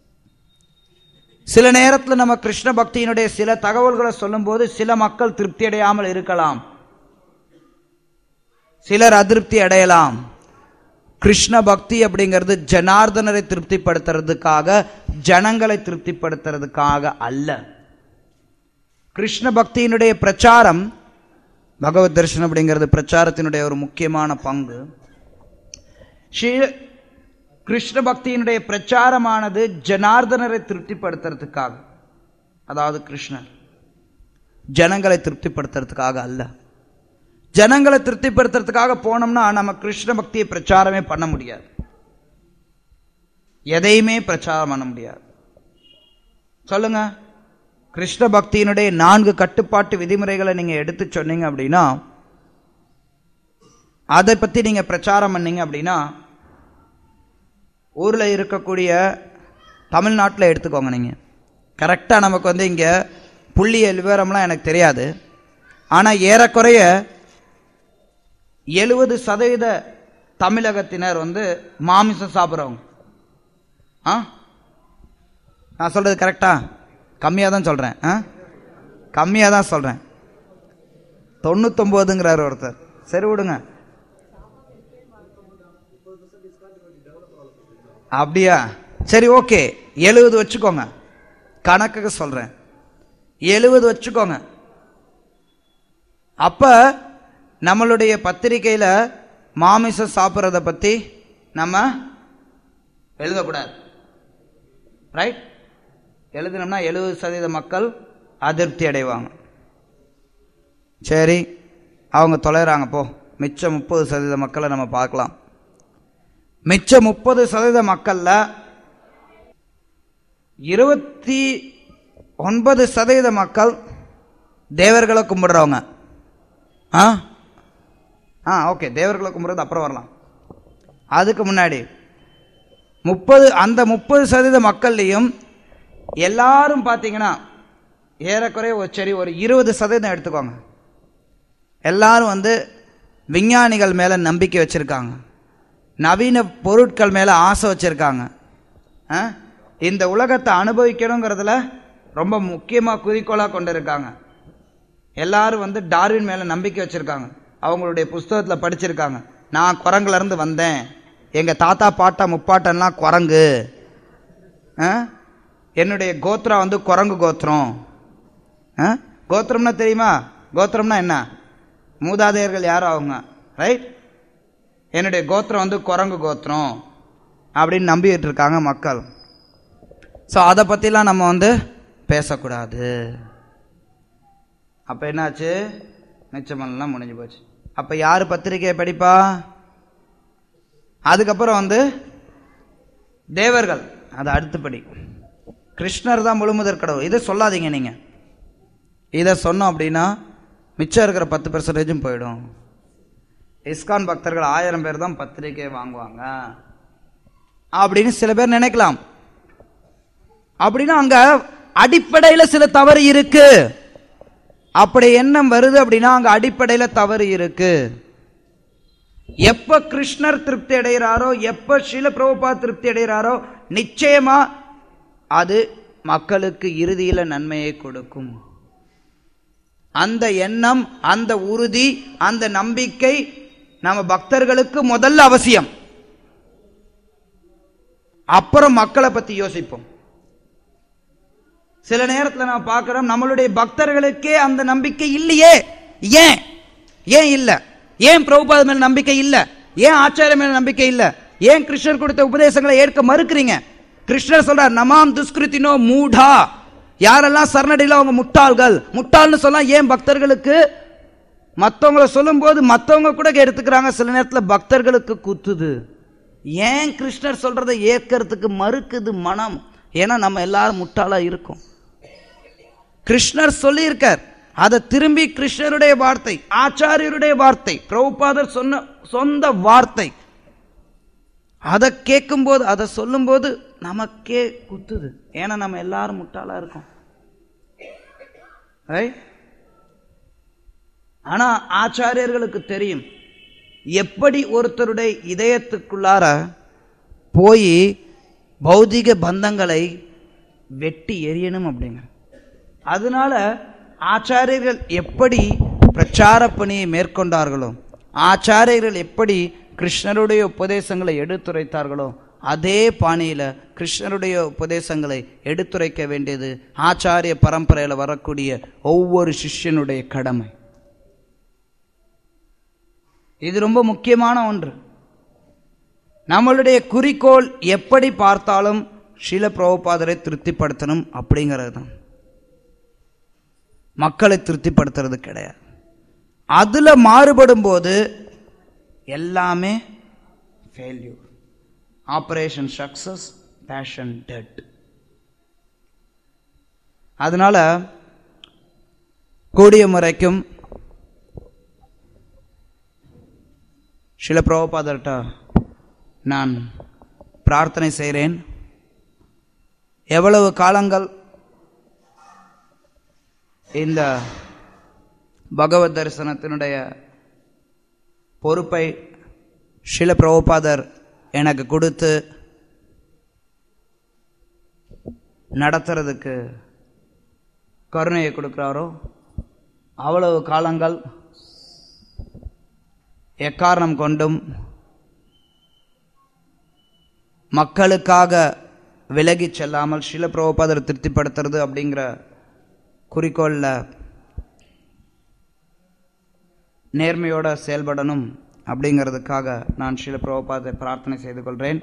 சில நேரத்தில் நம்ம கிருஷ்ண பக்தியினுடைய சில தகவல்களை சொல்லும்போது சில மக்கள் திருப்தி அடையாமல் இருக்கலாம் சிலர் அதிருப்தி அடையலாம் கிருஷ்ண பக்தி அப்படிங்கிறது ஜனார்தனரை திருப்திப்படுத்துறதுக்காக ஜனங்களை திருப்திப்படுத்துறதுக்காக அல்ல கிருஷ்ண பக்தியினுடைய பிரச்சாரம் பகவத் தரிசனம் அப்படிங்கிறது பிரச்சாரத்தினுடைய ஒரு முக்கியமான பங்கு ஸ்ரீ கிருஷ்ண பக்தியினுடைய பிரச்சாரமானது ஜனார்தனரை திருப்திப்படுத்துறதுக்காக அதாவது கிருஷ்ணர் ஜனங்களை திருப்திப்படுத்துறதுக்காக அல்ல ஜனங்களை திருப்திப்படுத்துறதுக்காக போனோம்னா நம்ம கிருஷ்ண பக்தியை பிரச்சாரமே பண்ண முடியாது எதையுமே பிரச்சாரம் பண்ண முடியாது சொல்லுங்க கிருஷ்ண பக்தியினுடைய நான்கு கட்டுப்பாட்டு விதிமுறைகளை நீங்க எடுத்து சொன்னீங்க அப்படின்னா அதை பத்தி நீங்க பிரச்சாரம் பண்ணீங்க அப்படின்னா ஊர்ல இருக்கக்கூடிய தமிழ்நாட்டில் எடுத்துக்கோங்க நீங்க கரெக்டா நமக்கு வந்து இங்க புள்ளியல் விவரம்லாம் எனக்கு தெரியாது ஆனா ஏறக்குறைய எழுபது சதவீத தமிழகத்தினர் வந்து மாமிசம் சாப்பிட்றவங்க ஆ நான் சொல்றது கரெக்டா கம்மியாக தான் சொல்கிறேன் ஆ கம்மியாக தான் சொல்கிறேன் தொண்ணூத்தொம்போதுங்கிறார் ஒருத்தர் சரி விடுங்க அப்படியா சரி ஓகே எழுபது வச்சுக்கோங்க கணக்குக்கு சொல்கிறேன் எழுபது வச்சுக்கோங்க அப்போ நம்மளுடைய பத்திரிக்கையில் மாமிசம் சாப்பிட்றத பற்றி நம்ம எழுதக்கூடாது ரைட் எழுதினோம்னா எழுபது சதவீத மக்கள் அதிருப்தி அடைவாங்க சரி அவங்க தொலைகிறாங்க போ மிச்சம் முப்பது சதவீத மக்களை நம்ம பார்க்கலாம் மிச்சம் முப்பது சதவீத மக்கள்ல இருபத்தி ஒன்பது சதவீத மக்கள் தேவர்களை கும்பிடுறவங்க ஆ ஆ ஓகே தேவர்களை கும்பிட்றது அப்புறம் வரலாம் அதுக்கு முன்னாடி முப்பது அந்த முப்பது சதவீத மக்கள்லையும் எல்லாரும் பார்த்தீங்கன்னா ஏறக்குறைய ஒரு சரி ஒரு இருபது சதவீதம் எடுத்துக்கோங்க எல்லாரும் வந்து விஞ்ஞானிகள் மேலே நம்பிக்கை வச்சுருக்காங்க நவீன பொருட்கள் மேலே ஆசை வச்சுருக்காங்க இந்த உலகத்தை அனுபவிக்கணுங்கிறதுல ரொம்ப முக்கியமாக குறிக்கோளாக கொண்டு இருக்காங்க எல்லாரும் வந்து டார்வின் மேலே நம்பிக்கை வச்சுருக்காங்க அவங்களுடைய புஸ்தகத்தில் படிச்சிருக்காங்க நான் குரங்குலேருந்து வந்தேன் எங்கள் தாத்தா பாட்டா முப்பாட்டன்லாம் குரங்கு ஆ? என்னுடைய கோத்ரா வந்து குரங்கு கோத்திரம் ஆ? கோத்திரம்னா தெரியுமா கோத்திரம்னா என்ன மூதாதையர்கள் யாரும் அவங்க ரைட் என்னுடைய கோத்திரம் வந்து குரங்கு கோத்திரம் அப்படின்னு நம்பிக்கிட்டு இருக்காங்க மக்கள் ஸோ அதை பற்றிலாம் நம்ம வந்து பேசக்கூடாது அப்போ என்னாச்சு மிச்சமெல்லாம் முடிஞ்சு போச்சு அப்போ யார் பத்திரிகையை படிப்பா அதுக்கப்புறம் வந்து தேவர்கள் அது அடுத்தபடி கிருஷ்ணர் தான் முழுமுதற் கடவுள் இதை சொல்லாதீங்க நீங்க இதை சொன்னோம் அப்படின்னா மிச்சம் இருக்கிற பத்து பெர்சன்டேஜும் போயிடும் இஸ்கான் பக்தர்கள் ஆயிரம் பேர் தான் பத்திரிக்கை வாங்குவாங்க அப்படின்னு சில பேர் நினைக்கலாம் அப்படின்னா அங்க அடிப்படையில சில தவறு இருக்கு அப்படி எண்ணம் வருது அப்படின்னா அங்க அடிப்படையில தவறு இருக்கு எப்ப கிருஷ்ணர் திருப்தி அடைகிறாரோ எப்ப ஸ்ரீல பிரபுபா திருப்தி அடைகிறாரோ நிச்சயமா அது மக்களுக்கு இறுதியில நன்மையை கொடுக்கும் அந்த எண்ணம் அந்த உறுதி அந்த நம்பிக்கை நம்ம பக்தர்களுக்கு முதல்ல அவசியம் அப்புறம் மக்களை பத்தி யோசிப்போம் சில நேரத்துல நான் பார்க்கிறோம் நம்மளுடைய பக்தர்களுக்கே அந்த நம்பிக்கை இல்லையே ஏன் ஏன் இல்ல ஏன் பிரபுபாத மேல நம்பிக்கை இல்ல ஏன் ஆச்சாரிய மேல நம்பிக்கை இல்ல ஏன் கிருஷ்ணர் கொடுத்த உபதேசங்களை ஏற்க மறுக்கிறீங்க கிருஷ்ணர் சொல்றார் நமாம் துஷ்கிருத்தினோ மூடா யாரெல்லாம் சரணடையில அவங்க முட்டாள்கள் முட்டாள்னு சொல்ல ஏன் பக்தர்களுக்கு மற்றவங்கள சொல்லும்போது மற்றவங்க கூட எடுத்துக்கிறாங்க சில நேரத்தில் பக்தர்களுக்கு குத்துது ஏன் கிருஷ்ணர் சொல்றதை ஏற்கிறதுக்கு மறுக்குது மனம் ஏன்னா நம்ம எல்லாரும் முட்டாளா இருக்கோம் கிருஷ்ணர் சொல்லியிருக்கார் அதை திரும்பி கிருஷ்ணருடைய வார்த்தை ஆச்சாரியருடைய வார்த்தை பிரபுபாதர் சொன்ன சொந்த வார்த்தை அதை கேட்கும்போது அதை சொல்லும்போது நமக்கே குத்துது ஏன்னா நம்ம எல்லாரும் முட்டாளா இருக்கோம் Right? ஆனா ஆச்சாரியர்களுக்கு தெரியும் எப்படி ஒருத்தருடைய இதயத்துக்குள்ளார போய் பௌதிக பந்தங்களை வெட்டி எரியணும் அப்படிங்க அதனால ஆச்சாரியர்கள் எப்படி பிரச்சார பணியை மேற்கொண்டார்களோ ஆச்சாரியர்கள் எப்படி கிருஷ்ணருடைய உபதேசங்களை எடுத்துரைத்தார்களோ அதே பாணியில கிருஷ்ணருடைய உபதேசங்களை எடுத்துரைக்க வேண்டியது ஆச்சாரிய பரம்பரையில வரக்கூடிய ஒவ்வொரு சிஷ்யனுடைய கடமை இது ரொம்ப முக்கியமான ஒன்று நம்மளுடைய குறிக்கோள் எப்படி பார்த்தாலும் ஷீல பிரபுபாதரை திருப்திப்படுத்தணும் அப்படிங்கிறது தான் மக்களை திருப்திப்படுத்துறது கிடையாது அதுல மாறுபடும் போது எல்லாமே failure operation success patient dead அதனால கூடிய முறைக்கும் சில பிரபுபாதர்கிட்ட நான் பிரார்த்தனை செய்கிறேன் எவ்வளவு காலங்கள் இந்த பகவத் தரிசனத்தினுடைய பொறுப்பை ஷில பிரபுபாதர் எனக்கு கொடுத்து நடத்துறதுக்கு கருணையை கொடுக்குறாரோ அவ்வளவு காலங்கள் எக்காரணம் கொண்டும் மக்களுக்காக விலகி செல்லாமல் ஷில பிரபுபாதர் திருப்திப்படுத்துறது அப்படிங்கிற குறிக்கோளில் நேர்மையோட செயல்படணும் அப்படிங்கிறதுக்காக நான் ஷில பிரபுபாதை பிரார்த்தனை செய்து கொள்கிறேன்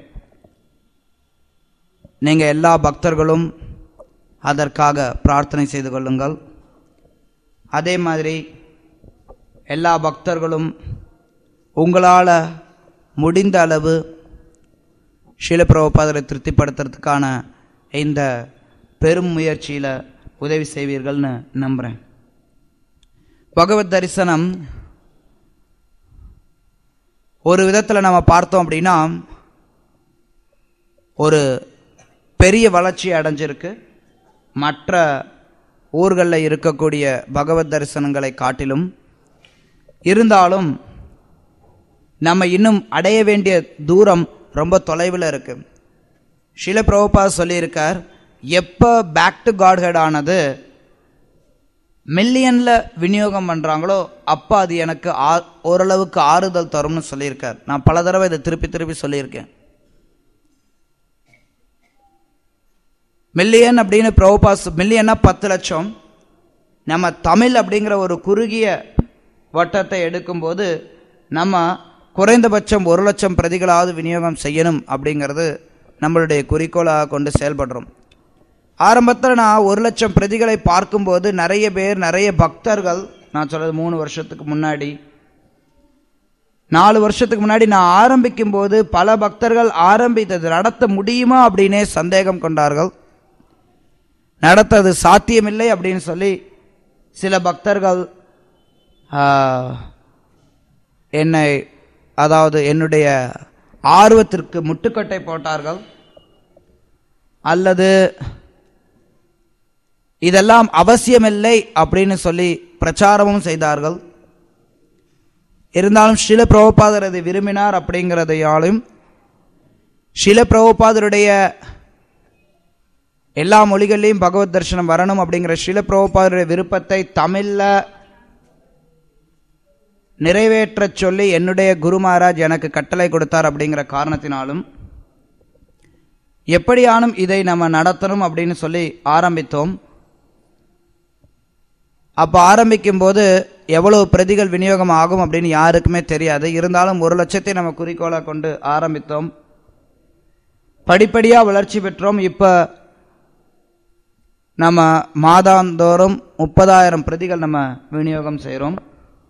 நீங்கள் எல்லா பக்தர்களும் அதற்காக பிரார்த்தனை செய்து கொள்ளுங்கள் அதே மாதிரி எல்லா பக்தர்களும் உங்களால் முடிந்த அளவு ஷீல பிரபுபாதரை திருப்திப்படுத்துறதுக்கான இந்த பெரும் முயற்சியில் உதவி செய்வீர்கள்னு நம்புகிறேன் பகவத் தரிசனம் ஒரு விதத்தில் நம்ம பார்த்தோம் அப்படின்னா ஒரு பெரிய வளர்ச்சி அடைஞ்சிருக்கு மற்ற ஊர்களில் இருக்கக்கூடிய பகவத் தரிசனங்களை காட்டிலும் இருந்தாலும் நம்ம இன்னும் அடைய வேண்டிய தூரம் ரொம்ப தொலைவில் இருக்கு ஷில பிரபுபா சொல்லியிருக்கார் எப்போ பேக் டு காட்ஹெட் ஆனது மில்லியன்ல விநியோகம் பண்றாங்களோ அப்போ அது எனக்கு ஆ- ஓரளவுக்கு ஆறுதல் தரும்னு சொல்லியிருக்கார் நான் பல தடவை இதை திருப்பி திருப்பி சொல்லியிருக்கேன் மில்லியன் அப்படின்னு பிரபுபாஸ் மில்லியன்னா பத்து லட்சம் நம்ம தமிழ் அப்படிங்கிற ஒரு குறுகிய வட்டத்தை எடுக்கும்போது நம்ம குறைந்தபட்சம் ஒரு லட்சம் பிரதிகளாவது விநியோகம் செய்யணும் அப்படிங்கிறது நம்மளுடைய குறிக்கோளாக கொண்டு செயல்படுறோம் ஆரம்பத்தில் நான் ஒரு லட்சம் பிரதிகளை பார்க்கும்போது நிறைய பேர் நிறைய பக்தர்கள் நான் சொல்றது மூணு வருஷத்துக்கு முன்னாடி நாலு வருஷத்துக்கு முன்னாடி நான் ஆரம்பிக்கும் போது பல பக்தர்கள் ஆரம்பித்தது நடத்த முடியுமா அப்படின்னே சந்தேகம் கொண்டார்கள் நடத்தது சாத்தியமில்லை அப்படின்னு சொல்லி சில பக்தர்கள் ஆ, என்னை அதாவது என்னுடைய ஆர்வத்திற்கு முட்டுக்கட்டை போட்டார்கள் அல்லது இதெல்லாம் அவசியமில்லை அப்படின்னு சொல்லி பிரச்சாரமும் செய்தார்கள் இருந்தாலும் ஷில பிரபுபாதர் அதை விரும்பினார் அப்படிங்கிறதையாலும் ஷில பிரபுபாதருடைய எல்லா மொழிகள்லையும் பகவத் தரிசனம் வரணும் அப்படிங்கிற ஷில பிரபுபாதருடைய விருப்பத்தை தமிழ்ல நிறைவேற்றச் சொல்லி என்னுடைய குரு மகாராஜ் எனக்கு கட்டளை கொடுத்தார் அப்படிங்கிற காரணத்தினாலும் எப்படியானும் இதை நம்ம நடத்தணும் அப்படின்னு சொல்லி ஆரம்பித்தோம் அப்போ ஆரம்பிக்கும் போது எவ்வளவு பிரதிகள் விநியோகம் ஆகும் அப்படின்னு யாருக்குமே தெரியாது இருந்தாலும் ஒரு லட்சத்தை நம்ம குறிக்கோளை கொண்டு ஆரம்பித்தோம் படிப்படியாக வளர்ச்சி பெற்றோம் இப்போ நம்ம மாதாந்தோறும் முப்பதாயிரம் பிரதிகள் நம்ம விநியோகம் செய்கிறோம்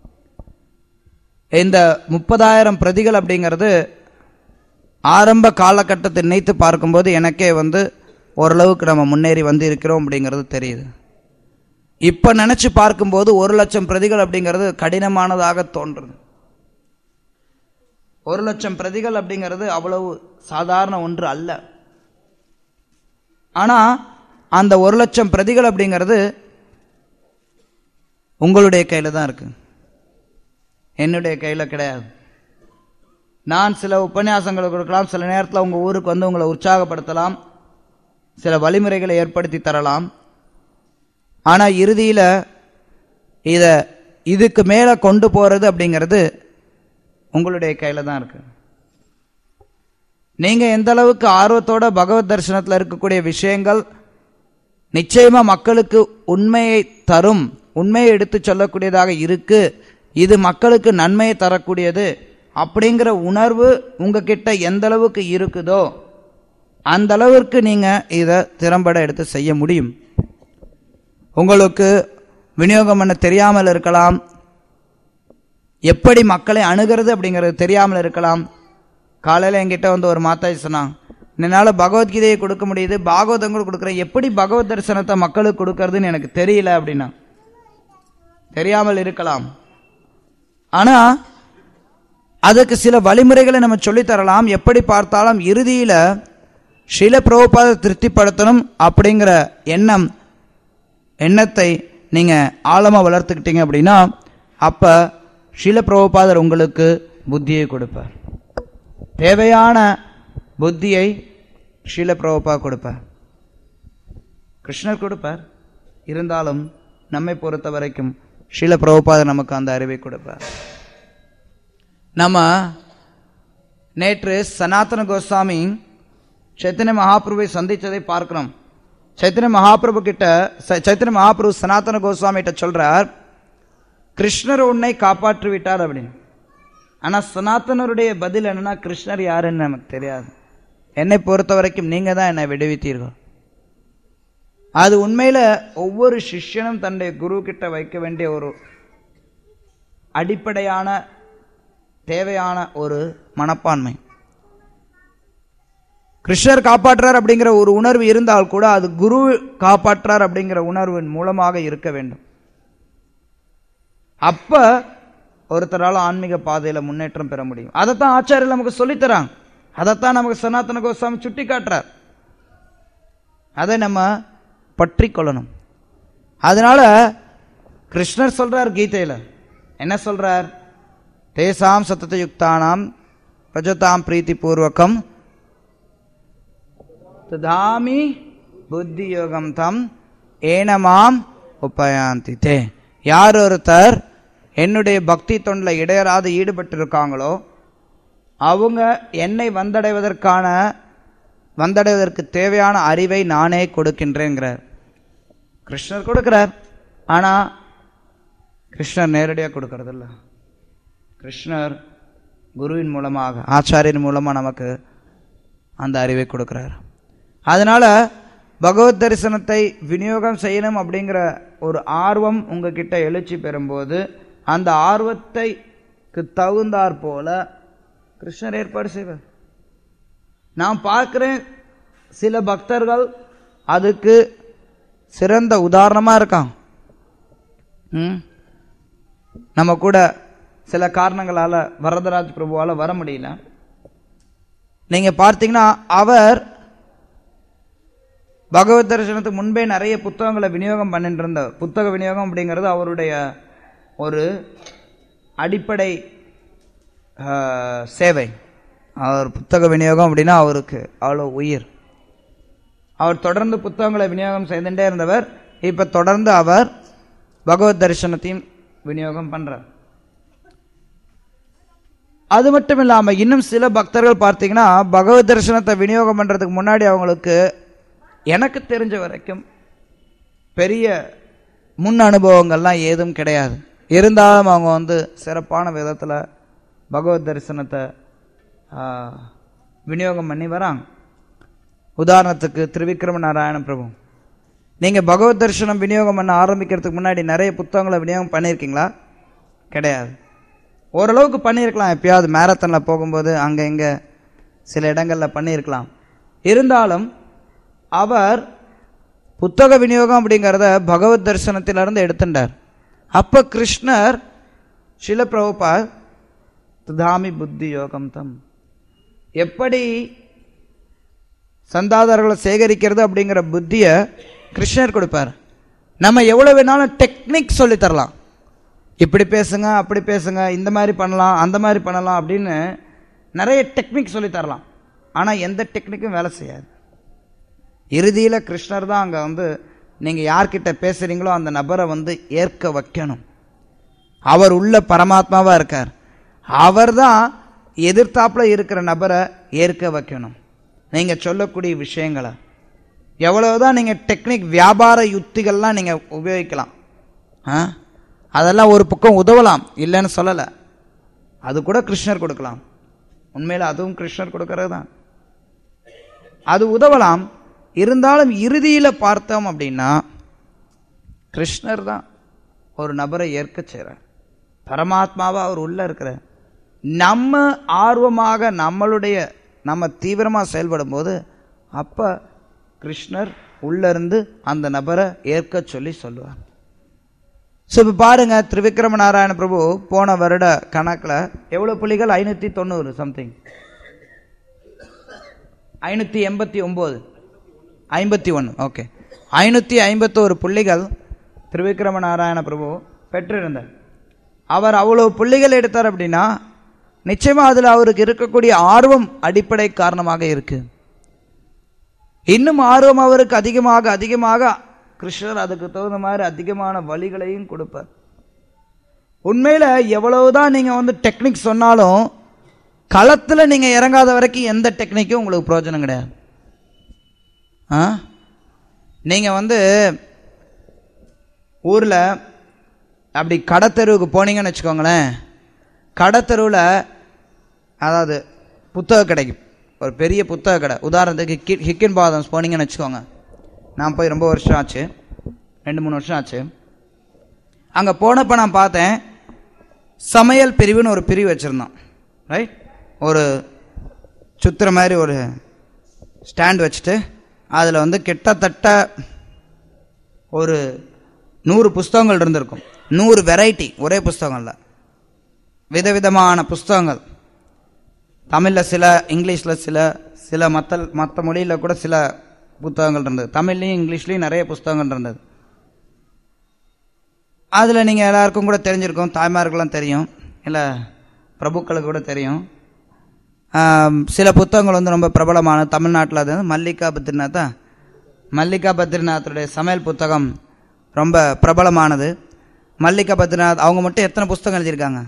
இந்த முப்பதாயிரம் பிரதிகள் அப்படிங்கிறது ஆரம்ப காலகட்டத்தை நினைத்து பார்க்கும்போது எனக்கே வந்து ஓரளவுக்கு நம்ம முன்னேறி வந்து இருக்கிறோம் அப்படிங்கிறது தெரியுது இப்போ நினச்சி பார்க்கும்போது ஒரு லட்சம் பிரதிகள் அப்படிங்கிறது கடினமானதாக தோன்றுது ஒரு லட்சம் பிரதிகள் அப்படிங்கிறது அவ்வளவு சாதாரண ஒன்று அல்ல ஆனால் அந்த ஒரு லட்சம் பிரதிகள் அப்படிங்கிறது உங்களுடைய கையில் தான் இருக்கு என்னுடைய கையில் கிடையாது நான் சில உபன்யாசங்களை கொடுக்கலாம் சில நேரத்தில் உங்கள் ஊருக்கு வந்து உங்களை உற்சாகப்படுத்தலாம் சில வழிமுறைகளை ஏற்படுத்தி தரலாம் ஆனால் இறுதியில் இதை இதுக்கு மேலே கொண்டு போகிறது அப்படிங்கிறது உங்களுடைய கையில தான் இருக்கு நீங்க எந்த அளவுக்கு ஆர்வத்தோட பகவத் தரிசனத்தில் இருக்கக்கூடிய விஷயங்கள் நிச்சயமா மக்களுக்கு உண்மையை தரும் உண்மையை எடுத்து சொல்லக்கூடியதாக இருக்கு இது மக்களுக்கு நன்மையை தரக்கூடியது அப்படிங்கிற உணர்வு உங்ககிட்ட எந்த அளவுக்கு இருக்குதோ அந்த அளவிற்கு நீங்க இதை திறம்பட எடுத்து செய்ய முடியும் உங்களுக்கு விநியோகம் பண்ண தெரியாமல் இருக்கலாம் எப்படி மக்களை அணுகிறது அப்படிங்கிறது தெரியாமல் இருக்கலாம் காலையில் என்கிட்ட வந்து ஒரு மாதாஜி சொன்னாங்க என்னால் பகவத்கீதையை கொடுக்க முடியுது பாகவதம் கூட கொடுக்குறேன் எப்படி பகவத் தரிசனத்தை மக்களுக்கு கொடுக்கறதுன்னு எனக்கு தெரியல அப்படின்னா தெரியாமல் இருக்கலாம் ஆனா அதுக்கு சில வழிமுறைகளை நம்ம சொல்லித் தரலாம் எப்படி பார்த்தாலும் இறுதியில ஷீல பிரபுபாத திருப்திப்படுத்தணும் அப்படிங்கிற எண்ணம் எண்ணத்தை நீங்க ஆழமா வளர்த்துக்கிட்டீங்க அப்படின்னா அப்ப ஷீல பிரபுபாதர் உங்களுக்கு புத்தியை கொடுப்பார் தேவையான புத்தியை ஷீல பிரபுபா கொடுப்பார் கிருஷ்ணர் கொடுப்பார் இருந்தாலும் நம்மை பொறுத்த வரைக்கும் ஷீல பிரபுபாதர் நமக்கு அந்த அறிவை கொடுப்பார் நம்ம நேற்று சனாதன கோஸ்வாமி சைத்தன்ய மகாபிரபுவை சந்தித்ததை பார்க்கிறோம் சைத்தன்ய மகாபிரபு கிட்ட ச- சைத்தன்ய மகாபிரபு சனாதன கோஸ்வாமி கிட்ட சொல்றார் கிருஷ்ணர் உன்னை காப்பாற்றி விட்டார் அப்படின்னு ஆனா சனாதனருடைய பதில் என்னன்னா கிருஷ்ணர் யாருன்னு நமக்கு தெரியாது என்னை பொறுத்த வரைக்கும் நீங்க தான் என்னை விடுவித்தீர்கள் அது உண்மையில ஒவ்வொரு சிஷ்யனும் தன்னுடைய குரு கிட்ட வைக்க வேண்டிய ஒரு அடிப்படையான தேவையான ஒரு மனப்பான்மை கிருஷ்ணர் காப்பாற்றார் அப்படிங்கிற ஒரு உணர்வு இருந்தால் கூட அது குரு காப்பாற்றார் அப்படிங்கிற உணர்வின் மூலமாக இருக்க வேண்டும் அப்ப ஒருத்தரால ஆன்மீக பாதையில முன்னேற்றம் பெற முடியும் அதைத்தான் ஆச்சாரியர் நமக்கு சொல்லித்தராங்க அதைத்தான் நமக்கு சனாதன கோஸ்வாமி சுட்டி காட்டுறார் அதை நம்ம பற்றி கொள்ளணும் அதனால கிருஷ்ணர் சொல்றார் கீதையில என்ன சொல்றார் தேசாம் சத்தத யுக்தானாம் பஜதாம் பிரீத்தி பூர்வகம் ததாமி புத்தி யோகம் தம் ஏனமாம் உபயாந்தி தே யார் ஒருத்தர் என்னுடைய பக்தி தொண்டில் இடையராது ஈடுபட்டு இருக்காங்களோ அவங்க என்னை வந்தடைவதற்கான வந்தடைவதற்கு தேவையான அறிவை நானே கொடுக்கின்றேங்கிறார் கிருஷ்ணர் கொடுக்கிறார் ஆனா கிருஷ்ணர் நேரடியாக கொடுக்கறதில்ல கிருஷ்ணர் குருவின் மூலமாக ஆச்சாரியன் மூலமா நமக்கு அந்த அறிவை கொடுக்கிறார் அதனால பகவத் தரிசனத்தை விநியோகம் செய்யணும் அப்படிங்கிற ஒரு ஆர்வம் உங்ககிட்ட எழுச்சி பெறும்போது அந்த ஆர்வத்தைக்கு தகுந்தாற் போல கிருஷ்ணர் ஏற்பாடு செய்வார் நான் பார்க்கிறேன் சில பக்தர்கள் அதுக்கு சிறந்த உதாரணமா இருக்கான் ம் நம்ம கூட சில காரணங்களால வரதராஜ் பிரபுவால வர முடியல நீங்க பார்த்தீங்கன்னா அவர் பகவத் தரிசனத்துக்கு முன்பே நிறைய புத்தகங்களை விநியோகம் பண்ணிட்டு இருந்தவர் புத்தக விநியோகம் அப்படிங்கிறது அவருடைய ஒரு அடிப்படை ஆஹ், சேவை அவர் புத்தக விநியோகம் அப்படின்னா அவருக்கு அவ்வளோ உயிர் அவர் தொடர்ந்து புத்தகங்களை விநியோகம் செய்துட்டே இருந்தவர் இப்ப தொடர்ந்து அவர் பகவத் தரிசனத்தையும் விநியோகம் பண்றார் அது மட்டும் இல்லாம இன்னும் சில பக்தர்கள் பார்த்தீங்கன்னா பகவத் தரிசனத்தை விநியோகம் பண்றதுக்கு முன்னாடி அவங்களுக்கு எனக்கு தெரிஞ்ச வரைக்கும் பெரிய முன் அனுபவங்கள்லாம் ஏதும் கிடையாது இருந்தாலும் அவங்க வந்து சிறப்பான விதத்துல பகவத் தரிசனத்தை ஆ, விநியோகம் பண்ணி வராங்க உதாரணத்துக்கு திருவிக்ரம நாராயண பிரபு நீங்க பகவத் தரிசனம் விநியோகம் பண்ண ஆரம்பிக்கிறதுக்கு முன்னாடி நிறைய புத்தகங்களை விநியோகம் பண்ணியிருக்கீங்களா கிடையாது ஓரளவுக்கு பண்ணியிருக்கலாம் எப்பயாவது மேரத்தானில் போகும்போது அங்கே இங்கே சில இடங்களில் பண்ணியிருக்கலாம் இருந்தாலும் அவர் புத்தக விநியோகம் அப்படிங்கிறத பகவத் தரிசனத்திலிருந்து எடுத்துட்டார் அப்ப கிருஷ்ணர் சில பிரபுபா துதாமி புத்தி யோகம் தம் எப்படி சந்தாதாரர்களை சேகரிக்கிறது அப்படிங்கிற புத்தியை கிருஷ்ணர் கொடுப்பார் நம்ம எவ்வளவு வேணாலும் டெக்னிக் சொல்லி தரலாம் இப்படி பேசுங்க அப்படி பேசுங்க இந்த மாதிரி பண்ணலாம் அந்த மாதிரி பண்ணலாம் அப்படின்னு நிறைய டெக்னிக் சொல்லி தரலாம் ஆனா எந்த டெக்னிக்கும் வேலை செய்யாது இறுதியில கிருஷ்ணர் தான் அங்க வந்து நீங்க யார்கிட்ட பேசுறீங்களோ அந்த நபரை வந்து ஏற்க வைக்கணும் அவர் உள்ள பரமாத்மாவா இருக்கார் அவர்தான் எதிர்த்தாப்புல இருக்கிற நபரை ஏற்க வைக்கணும் நீங்க சொல்லக்கூடிய விஷயங்களை எவ்வளவுதான் நீங்க டெக்னிக் வியாபார யுத்திகள்லாம் நீங்க உபயோகிக்கலாம் ஆ? அதெல்லாம் ஒரு பக்கம் உதவலாம் இல்லைன்னு சொல்லலை அது கூட கிருஷ்ணர் கொடுக்கலாம் உண்மையில அதுவும் கிருஷ்ணர் கொடுக்கறது தான் அது உதவலாம் இருந்தாலும் இறுதியில பார்த்தோம் அப்படின்னா கிருஷ்ணர் தான் ஒரு நபரை ஏற்க செய்கிறார் பரமாத்மாவா அவர் உள்ள இருக்கிற நம்ம ஆர்வமாக நம்மளுடைய நம்ம தீவிரமா செயல்படும் போது அப்ப கிருஷ்ணர் உள்ள இருந்து அந்த நபரை ஏற்க சொல்லி சொல்லுவார் ஸோ இப்போ பாருங்க திரிவிக்ரம நாராயண பிரபு போன வருட கணக்கில் எவ்வளோ புள்ளிகள் ஐநூற்றி தொண்ணூறு சம்திங் ஐநூற்றி எண்பத்தி ஒம்பது ஐம்பத்தி ஒன்று ஓகே ஐநூற்றி ஐம்பத்தோரு புள்ளிகள் திரிவிக்ரம நாராயண பிரபு பெற்றிருந்தார் அவர் அவ்வளோ புள்ளிகள் எடுத்தார் அப்படின்னா நிச்சயமா அதில் அவருக்கு இருக்கக்கூடிய ஆர்வம் அடிப்படை காரணமாக இருக்கு இன்னும் ஆர்வம் அவருக்கு அதிகமாக அதிகமாக கிருஷ்ணர் அதுக்கு தகுந்த மாதிரி அதிகமான வழிகளையும் கொடுப்பார் உண்மையில எவ்வளவுதான் நீங்க வந்து டெக்னிக் சொன்னாலும் களத்துல நீங்க இறங்காத வரைக்கும் எந்த டெக்னிக்கும் உங்களுக்கு பிரயோஜனம் கிடையாது ஆ நீங்க வந்து ஊர்ல அப்படி கடத்தெருவுக்கு போனீங்கன்னு வச்சுக்கோங்களேன் கடத்தெருவில் அதாவது புத்தக கடைக்கு ஒரு பெரிய புத்தக கடை உதாரணத்துக்கு ஹிக்கி- ஹிக்கின் பாதம்ஸ் போனீங்கன்னு வச்சுக்கோங்க நான் போய் ரொம்ப வருஷம் ஆச்சு ரெண்டு மூணு வருஷம் ஆச்சு அங்கே போனப்போ நான் பார்த்தேன் சமையல் பிரிவுன்னு ஒரு பிரிவு வச்சுருந்தோம் ரைட் ஒரு சுத்துற மாதிரி ஒரு ஸ்டாண்ட் வச்சுட்டு அதில் வந்து கிட்டத்தட்ட ஒரு நூறு புஸ்தகங்கள் இருந்திருக்கும் நூறு வெரைட்டி ஒரே புஸ்தகங்களில் விதவிதமான புஸ்தகங்கள் தமிழில் சில இங்கிலீஷில் சில சில மற்ற மற்ற மொழியில் கூட சில புத்தகங்கள் இருந்தது தமிழ்லையும் இங்கிலீஷ்லையும் நிறைய புஸ்தகங்கள் இருந்தது அதில் நீங்கள் எல்லாருக்கும் கூட தெரிஞ்சிருக்கும் தாய்மார்கள்லாம் தெரியும் இல்லை பிரபுக்களுக்கு கூட தெரியும் ஆம், சில புத்தகங்கள் வந்து ரொம்ப பிரபலமான தமிழ்நாட்டில் அது வந்து மல்லிகா பத்ரிநாத்தா மல்லிகா பத்ரிநாத்துடைய சமையல் புத்தகம் ரொம்ப பிரபலமானது மல்லிகா பத்ரிநாத் அவங்க மட்டும் எத்தனை புஸ்தகம் எழுதியிருக்காங்க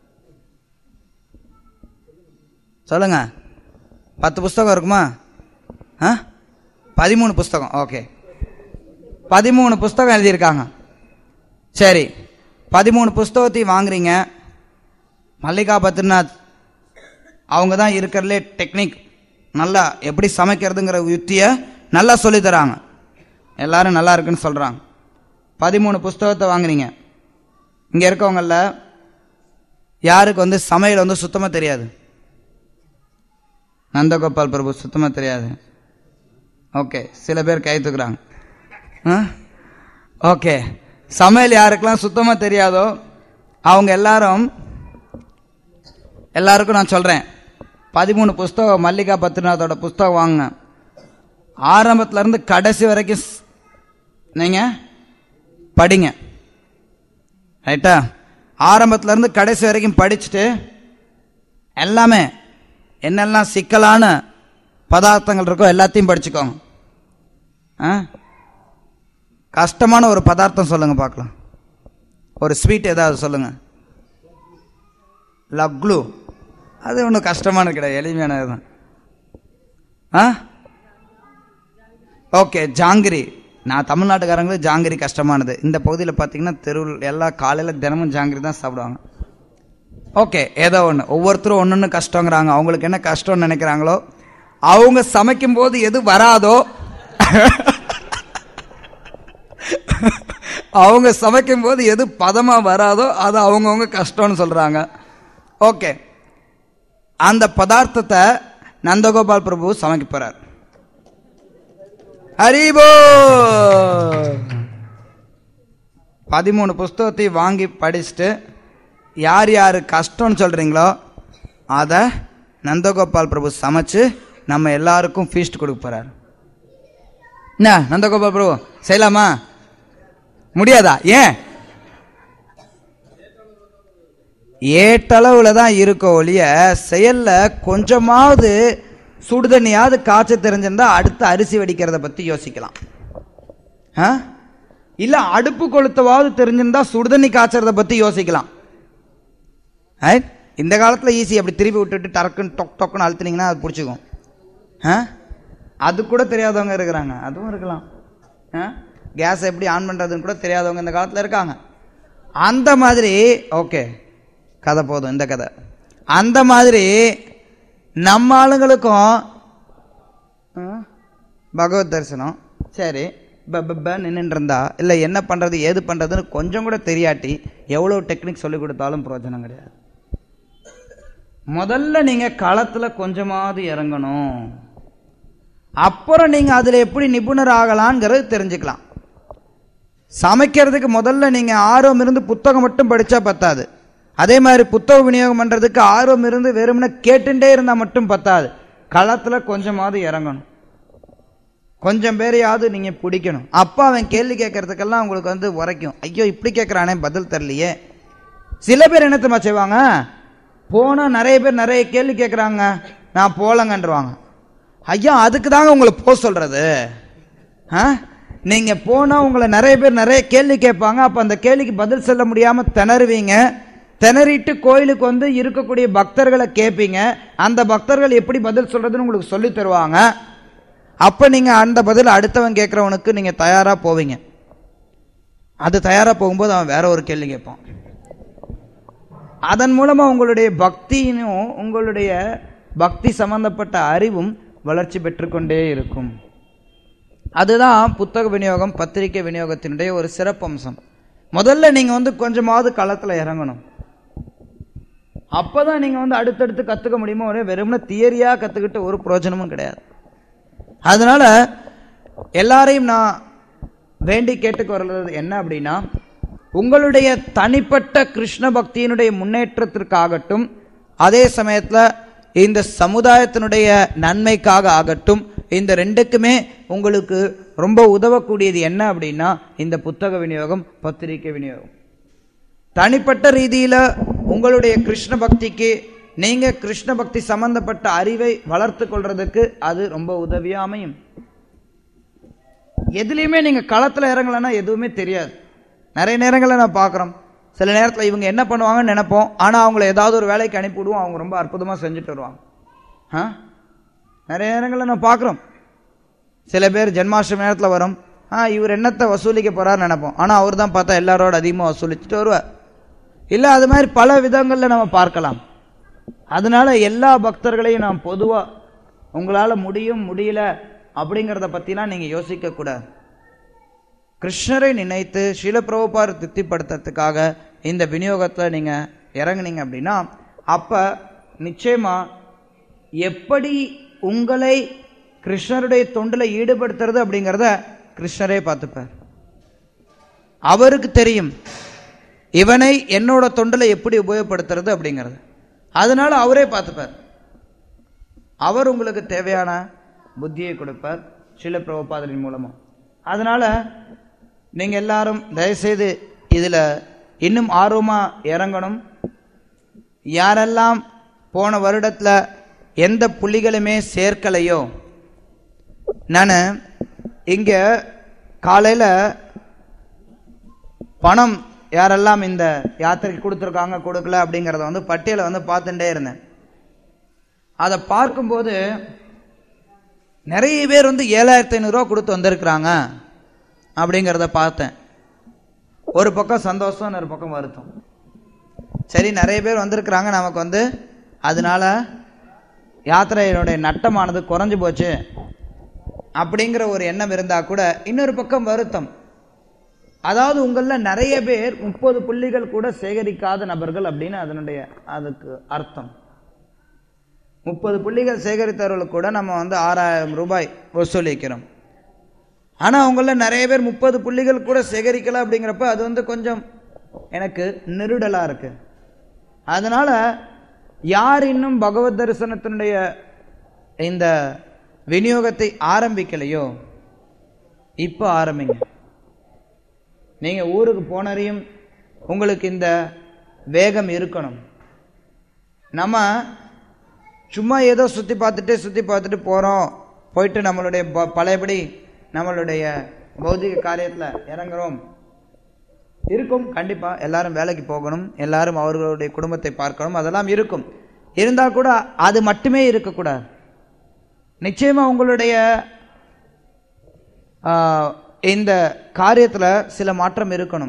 சொல்லுங்க பத்து புஸ்தகம் இருக்குமா ஆ பதிமூணு புஸ்தகம் ஓகே பதிமூணு புஸ்தகம் எழுதியிருக்காங்க சரி பதிமூணு புஸ்தகத்தையும் வாங்குறீங்க மல்லிகா பத்ரிநாத் அவங்க தான் இருக்கிறதுலே டெக்னிக் நல்லா எப்படி சமைக்கிறதுங்கிற யுத்தியை நல்லா சொல்லித் தராங்க எல்லாரும் நல்லா இருக்குன்னு சொல்கிறாங்க பதிமூணு புஸ்தகத்தை வாங்குறீங்க இங்கே இருக்கவங்கள யாருக்கு வந்து சமையல் வந்து சுத்தமாக தெரியாது நந்தகோபால் பிரபு சுத்தமாக தெரியாது ஓகே சில பேர் கை தூக்குறாங்க ஆ? ஓகே சமையல் யாருக்கெல்லாம் சுத்தமாக தெரியாதோ அவங்க எல்லாரும் எல்லாருக்கும் நான் சொல்கிறேன் பதிமூணு புஸ்தகம் மல்லிகா பத்ரிநாத்தோட புஸ்தகம் வாங்குங்க ஆரம்பத்துல இருந்து கடைசி வரைக்கும் ஸ்- நீங்க படிங்க ரைட்டா ஆரம்பத்துல இருந்து கடைசி வரைக்கும் படிச்சுட்டு எல்லாமே என்னெல்லாம் சிக்கலான பதார்த்தங்கள் இருக்கோ எல்லாத்தையும் படிச்சுக்கோங்க ஆ? கஷ்டமான ஒரு பதார்த்தம் சொல்லுங்க பார்க்கலாம் ஒரு ஸ்வீட் ஏதாவது சொல்லுங்க லக்லு அது ஒன்றும் கஷ்டமானது கிடையாது எளிமையானது தான் ஆ ஓகே ஜாங்கிரி நான் தமிழ்நாட்டுக்காரங்களுக்கு ஜாங்கிரி கஷ்டமானது இந்த பகுதியில் பார்த்தீங்கன்னா தெருவில் எல்லா காலையில் தினமும் ஜாங்கிரி தான் சாப்பிடுவாங்க ஓகே ஏதோ ஒன்று ஒவ்வொருத்தரும் ஒன்று ஒன்று கஷ்டங்கிறாங்க அவங்களுக்கு என்ன கஷ்டம்னு நினைக்கிறாங்களோ அவங்க சமைக்கும் போது எது வராதோ அவங்க சமைக்கும் போது எது பதமா வராதோ அது அவங்கவுங்க கஷ்டம்னு சொல்றாங்க ஓகே அந்த பதார்த்தத்தை நந்தகோபால் பிரபு சமைக்க போறார் ஹரிபோ பதிமூணு புஸ்தகத்தை வாங்கி படிச்சுட்டு யார் யார் கஷ்டம்னு சொல்றீங்களோ அதை நந்தகோபால் பிரபு சமைச்சு நம்ம எல்லாருக்கும் ஃபீஸ்ட் கொடுக்க போறார் என்ன நந்தகோபால் பிரபு செய்யலாமா முடியாதா ஏன் ஏட்டளவுல தான் இருக்க ஒழிய செயல்ல கொஞ்சமாவது சுடுதண்ணியாவது காய்ச்ச தெரிஞ்சிருந்தா அடுத்து அரிசி வெடிக்கிறத பத்தி யோசிக்கலாம் ஆ? இல்ல அடுப்பு கொளுத்தவாவது தெரிஞ்சிருந்தா சுடுதண்ணி காய்ச்சறத பத்தி யோசிக்கலாம் Right? இந்த காலத்தில் ஈஸி அப்படி திருப்பி விட்டுட்டு டக்குன்னு டொக் டொக்குன்னு அழுத்துனீங்கன்னா அது பிடிச்சிக்கும் ஆ அது கூட தெரியாதவங்க இருக்கிறாங்க அதுவும் இருக்கலாம் ஆ கேஸ் எப்படி ஆன் பண்ணுறதுன்னு கூட தெரியாதவங்க இந்த காலத்தில் இருக்காங்க அந்த மாதிரி ஓகே கதை போதும் இந்த கதை அந்த மாதிரி நம்ம ஆளுங்களுக்கும் ஆ, பகவத் தரிசனம் சரி நின்றுட்டு இருந்தா இல்லை என்ன பண்ணுறது ஏது பண்ணுறதுன்னு கொஞ்சம் கூட தெரியாட்டி எவ்வளோ டெக்னிக் சொல்லி கொடுத்தாலும் பிரயோஜனம் கிடையாது முதல்ல நீங்கள் களத்தில் கொஞ்சமாவது இறங்கணும் அப்புறம் நீங்கள் அதில் எப்படி நிபுணர் ஆகலாங்கிறது தெரிஞ்சுக்கலாம் சமைக்கிறதுக்கு முதல்ல நீங்கள் ஆர்வம் இருந்து புத்தகம் மட்டும் படித்தா பத்தாது அதே மாதிரி புத்தக விநியோகம் பண்ணுறதுக்கு ஆர்வம் இருந்து வெறுமனே கேட்டுட்டே இருந்தால் மட்டும் பத்தாது களத்தில் கொஞ்சமாவது இறங்கணும் கொஞ்சம் பேரையாவது நீங்கள் பிடிக்கணும் அப்போ அவன் கேள்வி கேட்கறதுக்கெல்லாம் உங்களுக்கு வந்து உரைக்கும் ஐயோ இப்படி கேட்குறானே பதில் தரலையே சில பேர் என்ன தெரியுமா செய்வாங்க போனால் நிறைய பேர் நிறைய கேள்வி கேட்குறாங்க நான் போலங்கன்றுவாங்க ஐயா அதுக்கு தாங்க உங்களை போக சொல்கிறது ஆ நீங்கள் போனால் உங்களை நிறைய பேர் நிறைய கேள்வி கேட்பாங்க அப்போ அந்த கேள்விக்கு பதில் சொல்ல முடியாமல் திணறுவீங்க திணறிட்டு கோயிலுக்கு வந்து இருக்கக்கூடிய பக்தர்களை கேட்பீங்க அந்த பக்தர்கள் எப்படி பதில் சொல்கிறதுன்னு உங்களுக்கு சொல்லி தருவாங்க அப்போ நீங்கள் அந்த பதில் அடுத்தவன் கேட்குறவனுக்கு நீங்கள் தயாராக போவீங்க அது தயாராக போகும்போது அவன் வேற ஒரு கேள்வி கேட்பான் அதன் மூலமாக உங்களுடைய பக்தியினும் உங்களுடைய பக்தி சம்பந்தப்பட்ட அறிவும் வளர்ச்சி பெற்றுக்கொண்டே இருக்கும் அதுதான் புத்தக விநியோகம் பத்திரிகை விநியோகத்தினுடைய ஒரு சிறப்பம்சம் முதல்ல நீங்கள் வந்து கொஞ்சமாவது களத்தில் இறங்கணும் அப்பதான் நீங்கள் வந்து அடுத்தடுத்து கற்றுக்க முடியுமோ ஒரே வெறுமனே தியரியாக கற்றுக்கிட்டு ஒரு பிரயோஜனமும் கிடையாது அதனால எல்லாரையும் நான் வேண்டி கேட்டுக்கொள்றது என்ன அப்படின்னா உங்களுடைய தனிப்பட்ட கிருஷ்ண பக்தியினுடைய முன்னேற்றத்திற்காகட்டும் அதே சமயத்தில் இந்த சமுதாயத்தினுடைய நன்மைக்காக ஆகட்டும் இந்த ரெண்டுக்குமே உங்களுக்கு ரொம்ப உதவக்கூடியது என்ன அப்படின்னா இந்த புத்தக விநியோகம் பத்திரிகை விநியோகம் தனிப்பட்ட ரீதியில் உங்களுடைய கிருஷ்ண பக்திக்கு நீங்க கிருஷ்ண பக்தி சம்பந்தப்பட்ட அறிவை வளர்த்து கொள்றதுக்கு அது ரொம்ப உதவியா அமையும் எதுலேயுமே நீங்க களத்துல இறங்கலைன்னா எதுவுமே தெரியாது நிறைய நேரங்களில் நான் பார்க்குறோம் சில நேரத்தில் இவங்க என்ன பண்ணுவாங்கன்னு நினைப்போம் ஆனால் அவங்கள ஏதாவது ஒரு வேலைக்கு அனுப்பிவிடுவோம் அவங்க ரொம்ப அற்புதமாக செஞ்சுட்டு வருவாங்க ஆ நிறைய நேரங்களில் நான் பார்க்குறோம் சில பேர் ஜென்மாஷ்டமி நேரத்தில் வரும் ஆ இவர் என்னத்தை வசூலிக்க போறாருன்னு நினைப்போம் ஆனால் அவர் தான் பார்த்தா எல்லாரோட அதிகமாக வசூலிச்சுட்டு வருவார் இல்லை அது மாதிரி பல விதங்களில் நம்ம பார்க்கலாம் அதனால எல்லா பக்தர்களையும் நாம் பொதுவாக உங்களால் முடியும் முடியல அப்படிங்கிறத பற்றிலாம் நீங்கள் யோசிக்கக்கூடாது கிருஷ்ணரை நினைத்து ஷீலப்பிரபுபார் திருப்திப்படுத்துறதுக்காக இந்த விநியோகத்தில் நீங்கள் இறங்குனீங்க அப்படின்னா அப்போ நிச்சயமாக எப்படி உங்களை கிருஷ்ணருடைய தொண்டில் ஈடுபடுத்துறது அப்படிங்கிறத கிருஷ்ணரே பார்த்துப்பார் அவருக்கு தெரியும் இவனை என்னோட தொண்டில் எப்படி உபயோகப்படுத்துறது அப்படிங்கிறது அதனால அவரே பார்த்துப்பார் அவர் உங்களுக்கு தேவையான புத்தியை கொடுப்பார் சில பிரபுபாதரின் மூலமா அதனால நீங்க எல்லாரும் தயவுசெய்து இதுல இன்னும் ஆர்வமா இறங்கணும் யாரெல்லாம் போன வருடத்துல எந்த புள்ளிகளுமே சேர்க்கலையோ நான் இங்க காலையில பணம் யாரெல்லாம் இந்த யாத்திரைக்கு கொடுத்துருக்காங்க கொடுக்கல அப்படிங்கிறத வந்து பட்டியலை வந்து பார்த்துட்டே இருந்தேன் அதை பார்க்கும்போது நிறைய பேர் வந்து ஏழாயிரத்தி ஐநூறுரூவா கொடுத்து வந்திருக்கிறாங்க அப்படிங்கிறத பார்த்தேன் ஒரு பக்கம் சந்தோஷம் இன்னொரு பக்கம் வருத்தம் சரி நிறைய பேர் வந்திருக்கிறாங்க நமக்கு வந்து அதனால யாத்திரையினுடைய நட்டமானது குறைஞ்சு போச்சு அப்படிங்கிற ஒரு எண்ணம் இருந்தால் கூட இன்னொரு பக்கம் வருத்தம் அதாவது உங்களில் நிறைய பேர் முப்பது புள்ளிகள் கூட சேகரிக்காத நபர்கள் அப்படின்னு அதனுடைய அதுக்கு அர்த்தம் முப்பது புள்ளிகள் சேகரித்தவர்களுக்கு கூட நம்ம வந்து ஆறாயிரம் ரூபாய் வசூலிக்கிறோம் ஆனால் உங்களில் நிறைய பேர் முப்பது புள்ளிகள் கூட சேகரிக்கல அப்படிங்கிறப்ப அது வந்து கொஞ்சம் எனக்கு நெருடலாக இருக்கு அதனால யார் இன்னும் பகவத் தரிசனத்தினுடைய இந்த விநியோகத்தை ஆரம்பிக்கலையோ இப்போ ஆரம்பிங்க நீங்க ஊருக்கு போனரையும் உங்களுக்கு இந்த வேகம் இருக்கணும் நம்ம சும்மா ஏதோ சுற்றி பார்த்துட்டு சுற்றி பார்த்துட்டு போகிறோம் போயிட்டு நம்மளுடைய ப- பழையபடி நம்மளுடைய பௌதிக காரியத்தில் இறங்குறோம் இருக்கும் கண்டிப்பா எல்லாரும் வேலைக்கு போகணும் எல்லாரும் அவர்களுடைய குடும்பத்தை பார்க்கணும் அதெல்லாம் இருக்கும் இருந்தால் கூட அது மட்டுமே இருக்கக்கூடாது நிச்சயமா உங்களுடைய ஆ, இந்த காரியத்துல சில மாற்றம் இருக்கணும்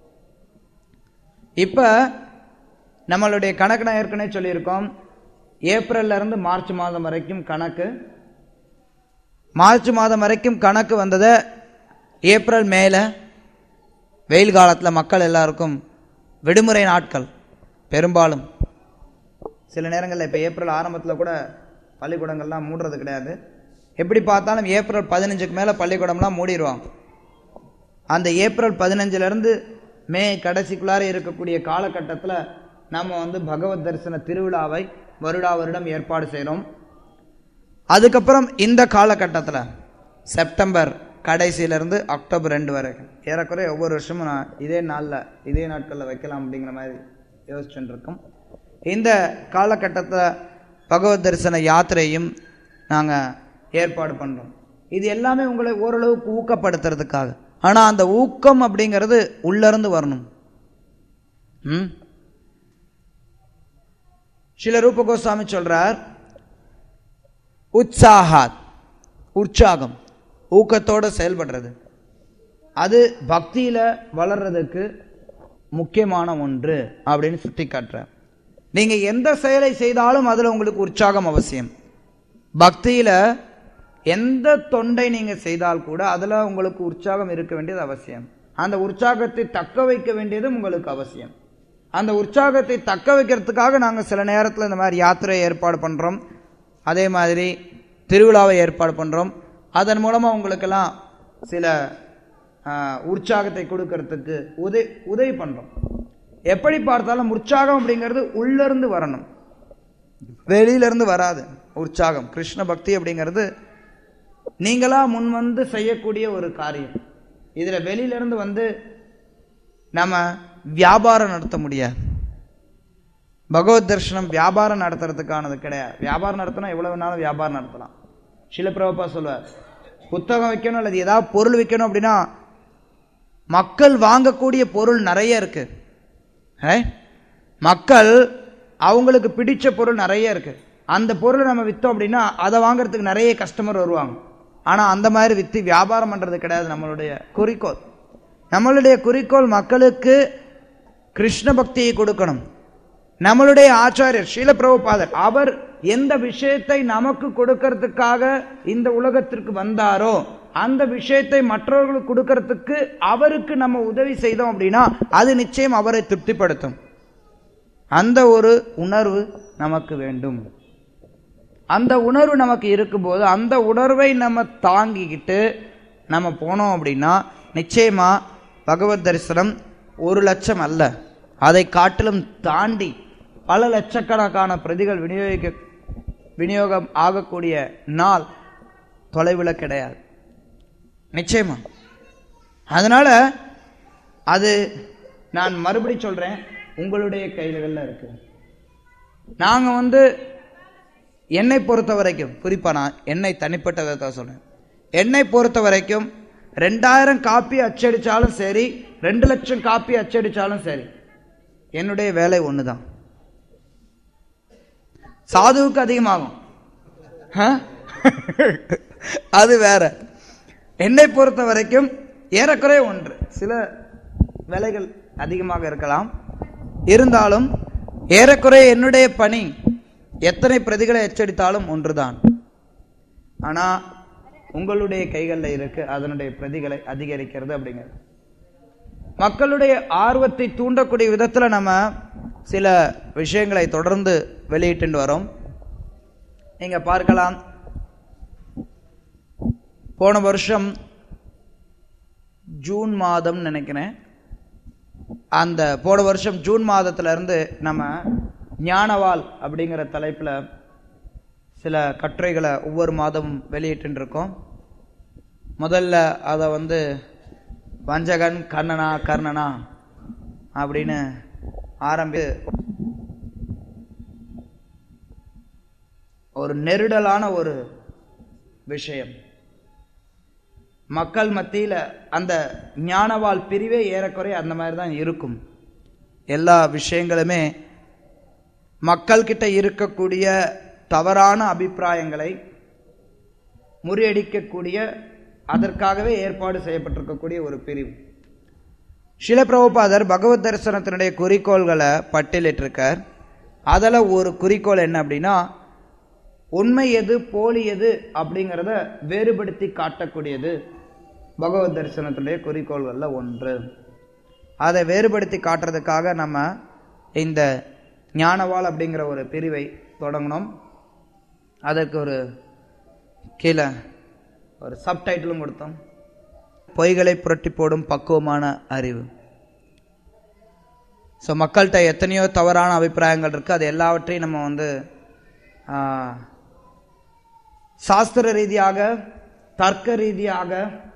இப்ப நம்மளுடைய கணக்கு நான் ஏற்கனவே சொல்லியிருக்கோம் ஏப்ரல்ல இருந்து மார்ச் மாதம் வரைக்கும் கணக்கு மார்ச் மாதம் வரைக்கும் கணக்கு வந்ததை ஏப்ரல் மேல வெயில் காலத்துல மக்கள் எல்லாருக்கும் விடுமுறை நாட்கள் பெரும்பாலும் சில நேரங்களில் இப்போ ஏப்ரல் ஆரம்பத்தில் கூட பள்ளிக்கூடங்கள்லாம் மூடுறது கிடையாது எப்படி பார்த்தாலும் ஏப்ரல் பதினஞ்சுக்கு மேலே பள்ளிக்கூடம்லாம் மூடிடுவாங்க அந்த ஏப்ரல் பதினஞ்சுலேருந்து மே கடைசிக்குள்ளார இருக்கக்கூடிய காலகட்டத்தில் நம்ம வந்து பகவத் தரிசன திருவிழாவை வருடா வருடம் ஏற்பாடு செய்கிறோம் அதுக்கப்புறம் இந்த காலகட்டத்தில் செப்டம்பர் கடைசியிலேருந்து அக்டோபர் ரெண்டு வரைக்கும் ஏறக்குறைய ஒவ்வொரு வருஷமும் நான் இதே நாளில் இதே நாட்களில் வைக்கலாம் அப்படிங்கிற மாதிரி யோசிச்சுட்டு இருக்கோம் இந்த காலகட்டத்தில் பகவத் தரிசன யாத்திரையும் நாங்கள் ஏற்பாடு பண்ணுறோம் இது எல்லாமே உங்களை ஓரளவுக்கு ஊக்கப்படுத்துறதுக்காக ஆனால் அந்த ஊக்கம் அப்படிங்கிறது உள்ளிருந்து வரணும் ம் சில ரூப கோஸ்வாமி சொல்றார் உற்சாகாத் உற்சாகம் ஊக்கத்தோட செயல்படுறது அது பக்தியில வளர்றதுக்கு முக்கியமான ஒன்று அப்படின்னு சுட்டி காட்டுறார் நீங்க எந்த செயலை செய்தாலும் அதுல உங்களுக்கு உற்சாகம் அவசியம் பக்தியில எந்த தொண்டை நீங்க செய்தால் கூட அதுல உங்களுக்கு உற்சாகம் இருக்க வேண்டியது அவசியம் அந்த உற்சாகத்தை தக்க வைக்க வேண்டியதும் உங்களுக்கு அவசியம் அந்த உற்சாகத்தை தக்க வைக்கிறதுக்காக நாங்க சில நேரத்துல இந்த மாதிரி யாத்திரையை ஏற்பாடு பண்றோம் அதே மாதிரி திருவிழாவை ஏற்பாடு பண்றோம் அதன் மூலமா உங்களுக்கெல்லாம் சில ஆஹ், உற்சாகத்தை கொடுக்கறதுக்கு உதவி உதவி பண்றோம் எப்படி பார்த்தாலும் உற்சாகம் அப்படிங்கிறது உள்ள இருந்து வரணும் வெளியில இருந்து வராது உற்சாகம் கிருஷ்ண பக்தி அப்படிங்கிறது நீங்களா முன் வந்து செய்யக்கூடிய ஒரு காரியம் இதுல வெளியில இருந்து வந்து நம்ம வியாபாரம் நடத்த முடியாது பகவத் தரிசனம் வியாபாரம் நடத்துறதுக்கானது கிடையாது வியாபாரம் நடத்தினா எவ்வளவு வேணாலும் வியாபாரம் நடத்தலாம் சில பிரபா சொல்லுவார் புத்தகம் வைக்கணும் அல்லது ஏதாவது பொருள் வைக்கணும் அப்படின்னா மக்கள் வாங்கக்கூடிய பொருள் நிறைய இருக்கு Right? மக்கள் அவங்களுக்கு பிடிச்ச பொருள் நிறைய இருக்கு அந்த பொருளை நம்ம வித்தோம் அப்படின்னா அதை வாங்குறதுக்கு நிறைய கஸ்டமர் வருவாங்க ஆனா அந்த மாதிரி வித்து வியாபாரம் பண்றது கிடையாது நம்மளுடைய குறிக்கோள் நம்மளுடைய குறிக்கோள் மக்களுக்கு கிருஷ்ண பக்தியை கொடுக்கணும் நம்மளுடைய ஆச்சாரியர் ஸ்ரீல பிரபுபாதர் அவர் எந்த விஷயத்தை நமக்கு கொடுக்கறதுக்காக இந்த உலகத்திற்கு வந்தாரோ அந்த விஷயத்தை மற்றவர்களுக்கு கொடுக்கறதுக்கு அவருக்கு நம்ம உதவி செய்தோம் அப்படின்னா அது நிச்சயம் அவரை திருப்திப்படுத்தும் அந்த ஒரு உணர்வு நமக்கு வேண்டும் அந்த உணர்வு நமக்கு இருக்கும்போது அந்த உணர்வை நம்ம தாங்கிக்கிட்டு நம்ம போனோம் அப்படின்னா நிச்சயமா பகவத் தரிசனம் ஒரு லட்சம் அல்ல அதை காட்டிலும் தாண்டி பல லட்சக்கணக்கான பிரதிகள் விநியோகிக்க விநியோகம் ஆகக்கூடிய நாள் தொலைவில் கிடையாது நிச்சயமா அதனால அது நான் மறுபடி சொல்றேன் உங்களுடைய கைகளில் இருக்கு நாங்க வந்து என்னை பொறுத்த வரைக்கும் குறிப்பா நான் என்னை தனிப்பட்ட விதத்தை சொல்றேன் என்னை பொறுத்த வரைக்கும் ரெண்டாயிரம் காப்பி அச்சடிச்சாலும் சரி ரெண்டு லட்சம் காப்பி அச்சடிச்சாலும் சரி என்னுடைய வேலை ஒண்ணுதான் சாதுவுக்கு அதிகமாகும் ஆ? அது வேற என்னை பொறுத்த வரைக்கும் ஏறக்குறைய ஒன்று சில விலைகள் அதிகமாக இருக்கலாம் இருந்தாலும் ஏறக்குறைய என்னுடைய பணி எத்தனை பிரதிகளை எச்சரித்தாலும் ஒன்றுதான் ஆனா உங்களுடைய கைகளில் இருக்கு அதனுடைய பிரதிகளை அதிகரிக்கிறது அப்படிங்கிறது மக்களுடைய ஆர்வத்தை தூண்டக்கூடிய விதத்துல நம்ம சில விஷயங்களை தொடர்ந்து வெளியிட்டு வரோம் நீங்க பார்க்கலாம் போன வருஷம் ஜூன் மாதம் நினைக்கிறேன் அந்த போன வருஷம் ஜூன் மாதத்துல இருந்து நம்ம ஞானவால் அப்படிங்கிற தலைப்புல சில கட்டுரைகளை ஒவ்வொரு மாதமும் வெளியிட்டு இருக்கோம் முதல்ல அதை வந்து வஞ்சகன் கர்ணனா கர்ணனா அப்படின்னு ஆரம்பி ஒரு நெருடலான ஒரு விஷயம் மக்கள் மத்தியில அந்த ஞானவாள் பிரிவே ஏறக்குறைய அந்த மாதிரி தான் இருக்கும் எல்லா விஷயங்களுமே மக்கள்கிட்ட இருக்கக்கூடிய தவறான அபிப்பிராயங்களை முறியடிக்கக்கூடிய அதற்காகவே ஏற்பாடு செய்யப்பட்டிருக்கக்கூடிய ஒரு பிரிவு சில பிரபுபாதர் பகவத் தரிசனத்தினுடைய குறிக்கோள்களை பட்டியலிட்டிருக்கார் அதில் ஒரு குறிக்கோள் என்ன அப்படின்னா உண்மை எது போலி எது அப்படிங்கிறத வேறுபடுத்தி காட்டக்கூடியது பகவத் தரிசனத்தினுடைய குறிக்கோள்களில் ஒன்று அதை வேறுபடுத்தி காட்டுறதுக்காக நம்ம இந்த ஞானவாள் அப்படிங்கிற ஒரு பிரிவை தொடங்கினோம் அதற்கு ஒரு கீழே ஒரு சப்டைட்டிலும் கொடுத்தோம் பொய்களை புரட்டி போடும் பக்குவமான அறிவு ஸோ மக்கள்கிட்ட எத்தனையோ தவறான அபிப்பிராயங்கள் இருக்குது அது எல்லாவற்றையும் நம்ம வந்து ஆ, சாஸ்திர ரீதியாக தர்க்க ரீதியாக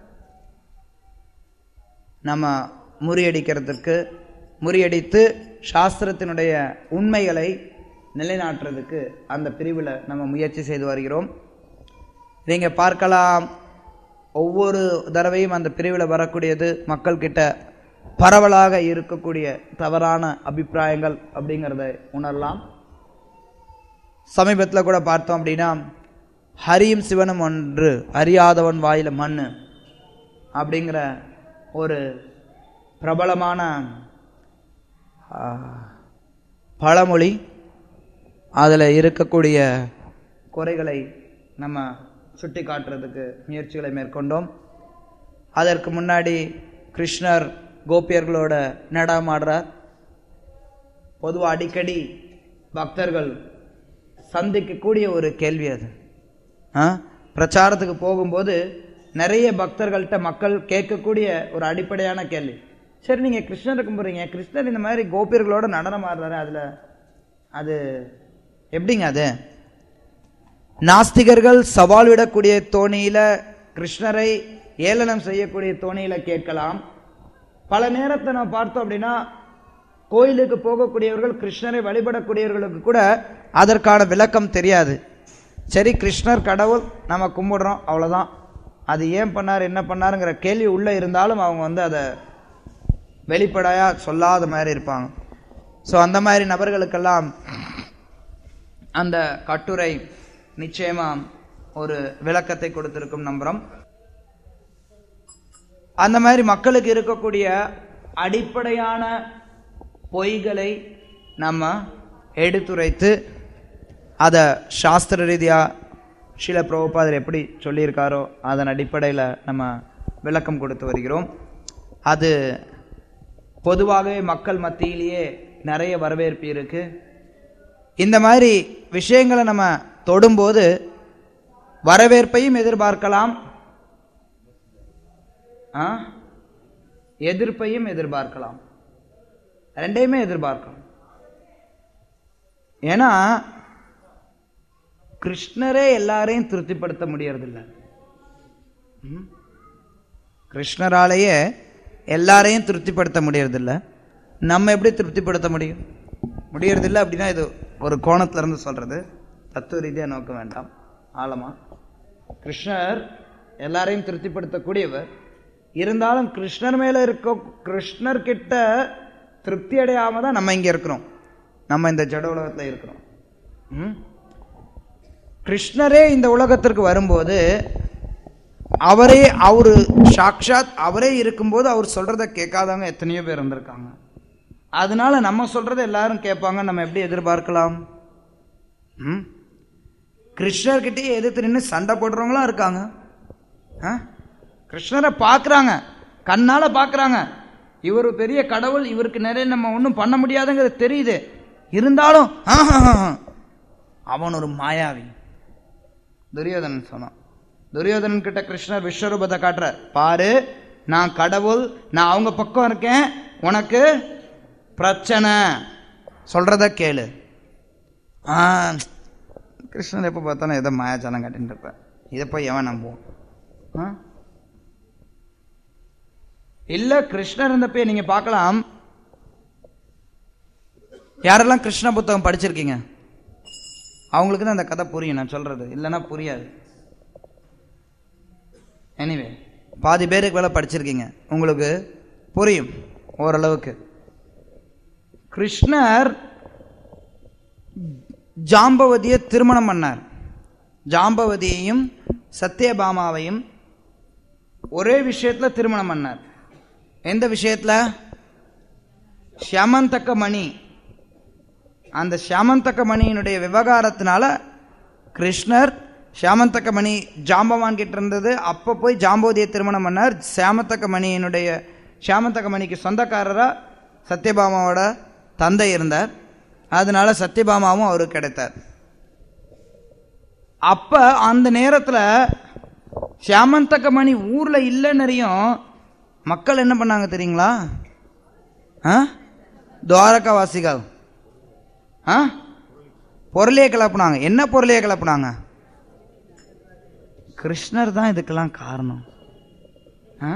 நம்ம முறியடிக்கிறதுக்கு முறியடித்து சாஸ்திரத்தினுடைய உண்மைகளை நிலைநாட்டுறதுக்கு அந்த பிரிவில் நம்ம முயற்சி செய்து வருகிறோம் நீங்கள் பார்க்கலாம் ஒவ்வொரு தடவையும் அந்த பிரிவில் வரக்கூடியது மக்கள்கிட்ட பரவலாக இருக்கக்கூடிய தவறான அபிப்பிராயங்கள் அப்படிங்கிறத உணரலாம் சமீபத்தில் கூட பார்த்தோம் அப்படின்னா ஹரியும் சிவனும் ஒன்று அறியாதவன் வாயில மண்ணு அப்படிங்கிற ஒரு பிரபலமான ஆ, பழமொழி அதில் இருக்கக்கூடிய குறைகளை நம்ம சுட்டி காட்டுறதுக்கு முயற்சிகளை மேற்கொண்டோம் அதற்கு முன்னாடி கிருஷ்ணர் கோபியர்களோட நடமாடுறார் பொதுவாக அடிக்கடி பக்தர்கள் சந்திக்கக்கூடிய ஒரு கேள்வி அது ஆ? பிரச்சாரத்துக்கு போகும்போது நிறைய பக்தர்கள்ட்ட மக்கள் கேட்கக்கூடிய ஒரு அடிப்படையான கேள்வி சரி நீங்கள் கிருஷ்ணரை கும்பிட்றீங்க கிருஷ்ணர் இந்த மாதிரி கோபியர்களோட நடனம் ஆடுறாரு அதில் அது எப்படிங்க அது நாஸ்திகர்கள் சவால் விடக்கூடிய தோணியில கிருஷ்ணரை ஏளனம் செய்யக்கூடிய தோணியில கேட்கலாம் பல நேரத்தை நம்ம பார்த்தோம் அப்படின்னா கோயிலுக்கு போகக்கூடியவர்கள் கிருஷ்ணரை வழிபடக்கூடியவர்களுக்கு கூட அதற்கான விளக்கம் தெரியாது சரி கிருஷ்ணர் கடவுள் நம்ம கும்பிடுறோம் அவ்வளவுதான் அது ஏன் பண்ணார் என்ன பண்ணாருங்கிற கேள்வி உள்ள இருந்தாலும் அவங்க வந்து அதை வெளிப்படையா சொல்லாத மாதிரி இருப்பாங்க ஸோ அந்த மாதிரி நபர்களுக்கெல்லாம் அந்த கட்டுரை நிச்சயமா ஒரு விளக்கத்தை கொடுத்திருக்கும் நம்புறோம் அந்த மாதிரி மக்களுக்கு இருக்கக்கூடிய அடிப்படையான பொய்களை நம்ம எடுத்துரைத்து அதை சாஸ்திர ரீதியா சில பிரபுபாதர் எப்படி சொல்லியிருக்காரோ அதன் அடிப்படையில் நம்ம விளக்கம் கொடுத்து வருகிறோம் அது பொதுவாகவே மக்கள் மத்தியிலேயே நிறைய வரவேற்பு இருக்கு இந்த மாதிரி விஷயங்களை நம்ம தொடும்போது வரவேற்பையும் எதிர்பார்க்கலாம் ஆ? எதிர்ப்பையும் எதிர்பார்க்கலாம் ரெண்டையுமே எதிர்பார்க்கலாம் ஏன்னா கிருஷ்ணரே எல்லாரையும் திருப்திப்படுத்த முடியறதில்ல ம்? கிருஷ்ணராலேயே எல்லாரையும் திருப்திப்படுத்த முடியறதில்ல நம்ம எப்படி திருப்திப்படுத்த முடியும் முடியறதில்ல அப்படின்னா இது ஒரு கோணத்துல இருந்து சொல்றது தத்துவ ரீதியா நோக்க வேண்டாம் ஆழமா கிருஷ்ணர் எல்லாரையும் திருப்திப்படுத்தக்கூடியவர் இருந்தாலும் கிருஷ்ணர் மேல இருக்க கிருஷ்ணர் கிட்ட திருப்தி அடையாம தான் நம்ம இங்க இருக்கிறோம் நம்ம இந்த ஜட உலகத்துல இருக்கிறோம் ம்? கிருஷ்ணரே இந்த உலகத்திற்கு வரும்போது அவரே அவரு சாக்ஷாத் அவரே இருக்கும்போது அவர் சொல்றத கேட்காதவங்க எத்தனையோ பேர் இருந்திருக்காங்க அதனால நம்ம சொல்றத எல்லாரும் கேட்பாங்க நம்ம எப்படி எதிர்பார்க்கலாம் ம்? கிருஷ்ணர்கிட்டயே எதிர்த்து நின்று சண்டை போடுறவங்களும் இருக்காங்க ஆ? கிருஷ்ணரை பார்க்குறாங்க கண்ணால பார்க்குறாங்க இவர் பெரிய கடவுள் இவருக்கு நிறைய நம்ம ஒன்றும் பண்ண முடியாதுங்கிறது தெரியுது இருந்தாலும் ஆஹாஹாஹா, அவன் ஒரு மாயாவி துரியோதனன் சொன்னான் துரியோதனன் கிட்ட கிருஷ்ணர் விஸ்வரூபத்தை காட்டுறார் பாரு நான் கடவுள் நான் அவங்க பக்கம் இருக்கேன் உனக்கு பிரச்சனை சொல்றத கேளு ஆ கிருஷ்ணன் எப்போ பார்த்தாலும் ஏதோ மாயாஜாலம் காட்டின்னு இருப்பேன் இதை போய் எவன் நம்புவோம் ஆ? இல்ல கிருஷ்ணர் இருந்தப்ப நீங்க பார்க்கலாம் யாரெல்லாம் கிருஷ்ண புத்தகம் படிச்சிருக்கீங்க அவங்களுக்கு தான் அந்த கதை புரியும் நான் சொல்றது இல்லைன்னா புரியாது எனிவே பாதி பேருக்கு மேலே படிச்சிருக்கீங்க உங்களுக்கு புரியும் ஓரளவுக்கு கிருஷ்ணர் ஜாம்பவதியை திருமணம் பண்ணார் ஜாம்பவதியையும் சத்யபாமாவையும் ஒரே விஷயத்துல திருமணம் பண்ணார் எந்த விஷயத்துல ஷியாமந்தக்க மணி அந்த ஷியாமந்தக்க மணியினுடைய விவகாரத்தினால கிருஷ்ணர் ஷியாமந்தக்க மணி ஜாம்பவான் கிட்ட இருந்தது அப்போ போய் ஜாம்போதியை திருமணம் பண்ணார் ஷியாமந்தக்க மணியினுடைய ஷியாமந்தக்க மணிக்கு சொந்தக்காரரா சத்யபாமாவோட தந்தை இருந்தார் அதனால சத்யபாமாவும் அவருக்கு கிடைத்தார் அப்ப அந்த நேரத்துல ஷியாமந்தக்க மணி ஊர்ல இல்லைன்னறியும் மக்கள் என்ன பண்ணாங்க தெரியுங்களா ஆ துவாரகாவாசிகள் ஆ பொருளையே கிளப்புனாங்க என்ன பொருளையே கிளப்புனாங்க கிருஷ்ணர் தான் இதுக்கெல்லாம் காரணம் ஆ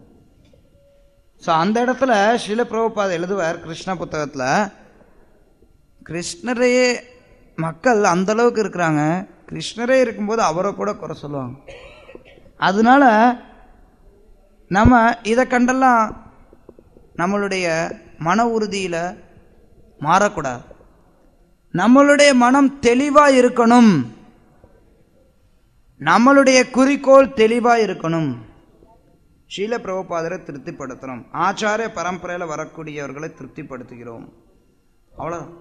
ஸோ அந்த இடத்துல ஸ்ரீல பிரபுபாத் எழுதுவார் கிருஷ்ண புத்தகத்தில் கிருஷ்ணரையே மக்கள் அந்த அளவுக்கு இருக்கிறாங்க கிருஷ்ணரே இருக்கும்போது அவரை கூட குறை சொல்லுவாங்க அதனால நம்ம இதை கண்டெல்லாம் நம்மளுடைய மன உறுதியில் மாறக்கூடாது நம்மளுடைய மனம் தெளிவா இருக்கணும் நம்மளுடைய குறிக்கோள் தெளிவா இருக்கணும் ஷீல பிரபுபாதரை திருப்திப்படுத்தணும் ஆச்சாரிய பரம்பரையில வரக்கூடியவர்களை திருப்திப்படுத்துகிறோம் அவ்வளவுதான்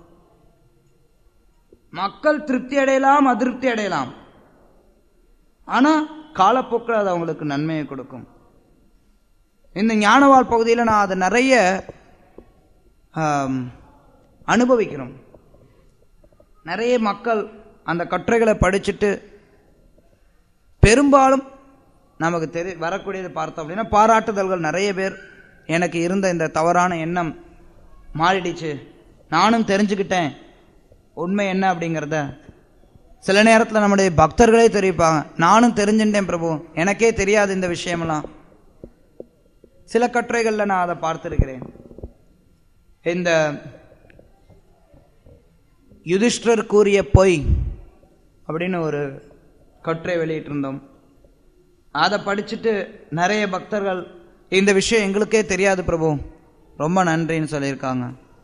மக்கள் திருப்தி அடையலாம் அதிருப்தி அடையலாம் ஆனா காலப்போக்கில் அது அவங்களுக்கு நன்மையை கொடுக்கும் இந்த ஞானவாள் பகுதியில் நான் அதை நிறைய ஆம், அனுபவிக்கிறோம் நிறைய மக்கள் அந்த கட்டுரைகளை படிச்சுட்டு பெரும்பாலும் நமக்கு தெரி வரக்கூடியது பார்த்தோம் அப்படின்னா பாராட்டுதல்கள் நிறைய பேர் எனக்கு இருந்த இந்த தவறான எண்ணம் மாறிடுச்சு நானும் தெரிஞ்சுக்கிட்டேன் உண்மை என்ன அப்படிங்கிறத சில நேரத்தில் நம்முடைய பக்தர்களே தெரிவிப்பாங்க நானும் தெரிஞ்சுட்டேன் பிரபு எனக்கே தெரியாது இந்த விஷயமெல்லாம் சில கட்டுரைகளில் நான் அதை பார்த்திருக்கிறேன் இந்த யுதிஷ்டர் கூறிய பொய் அப்படின்னு ஒரு கட்டுரை வெளியிட்டிருந்தோம் அதை படிச்சுட்டு நிறைய பக்தர்கள் இந்த விஷயம் எங்களுக்கே தெரியாது பிரபு ரொம்ப நன்றின்னு சொல்லியிருக்காங்க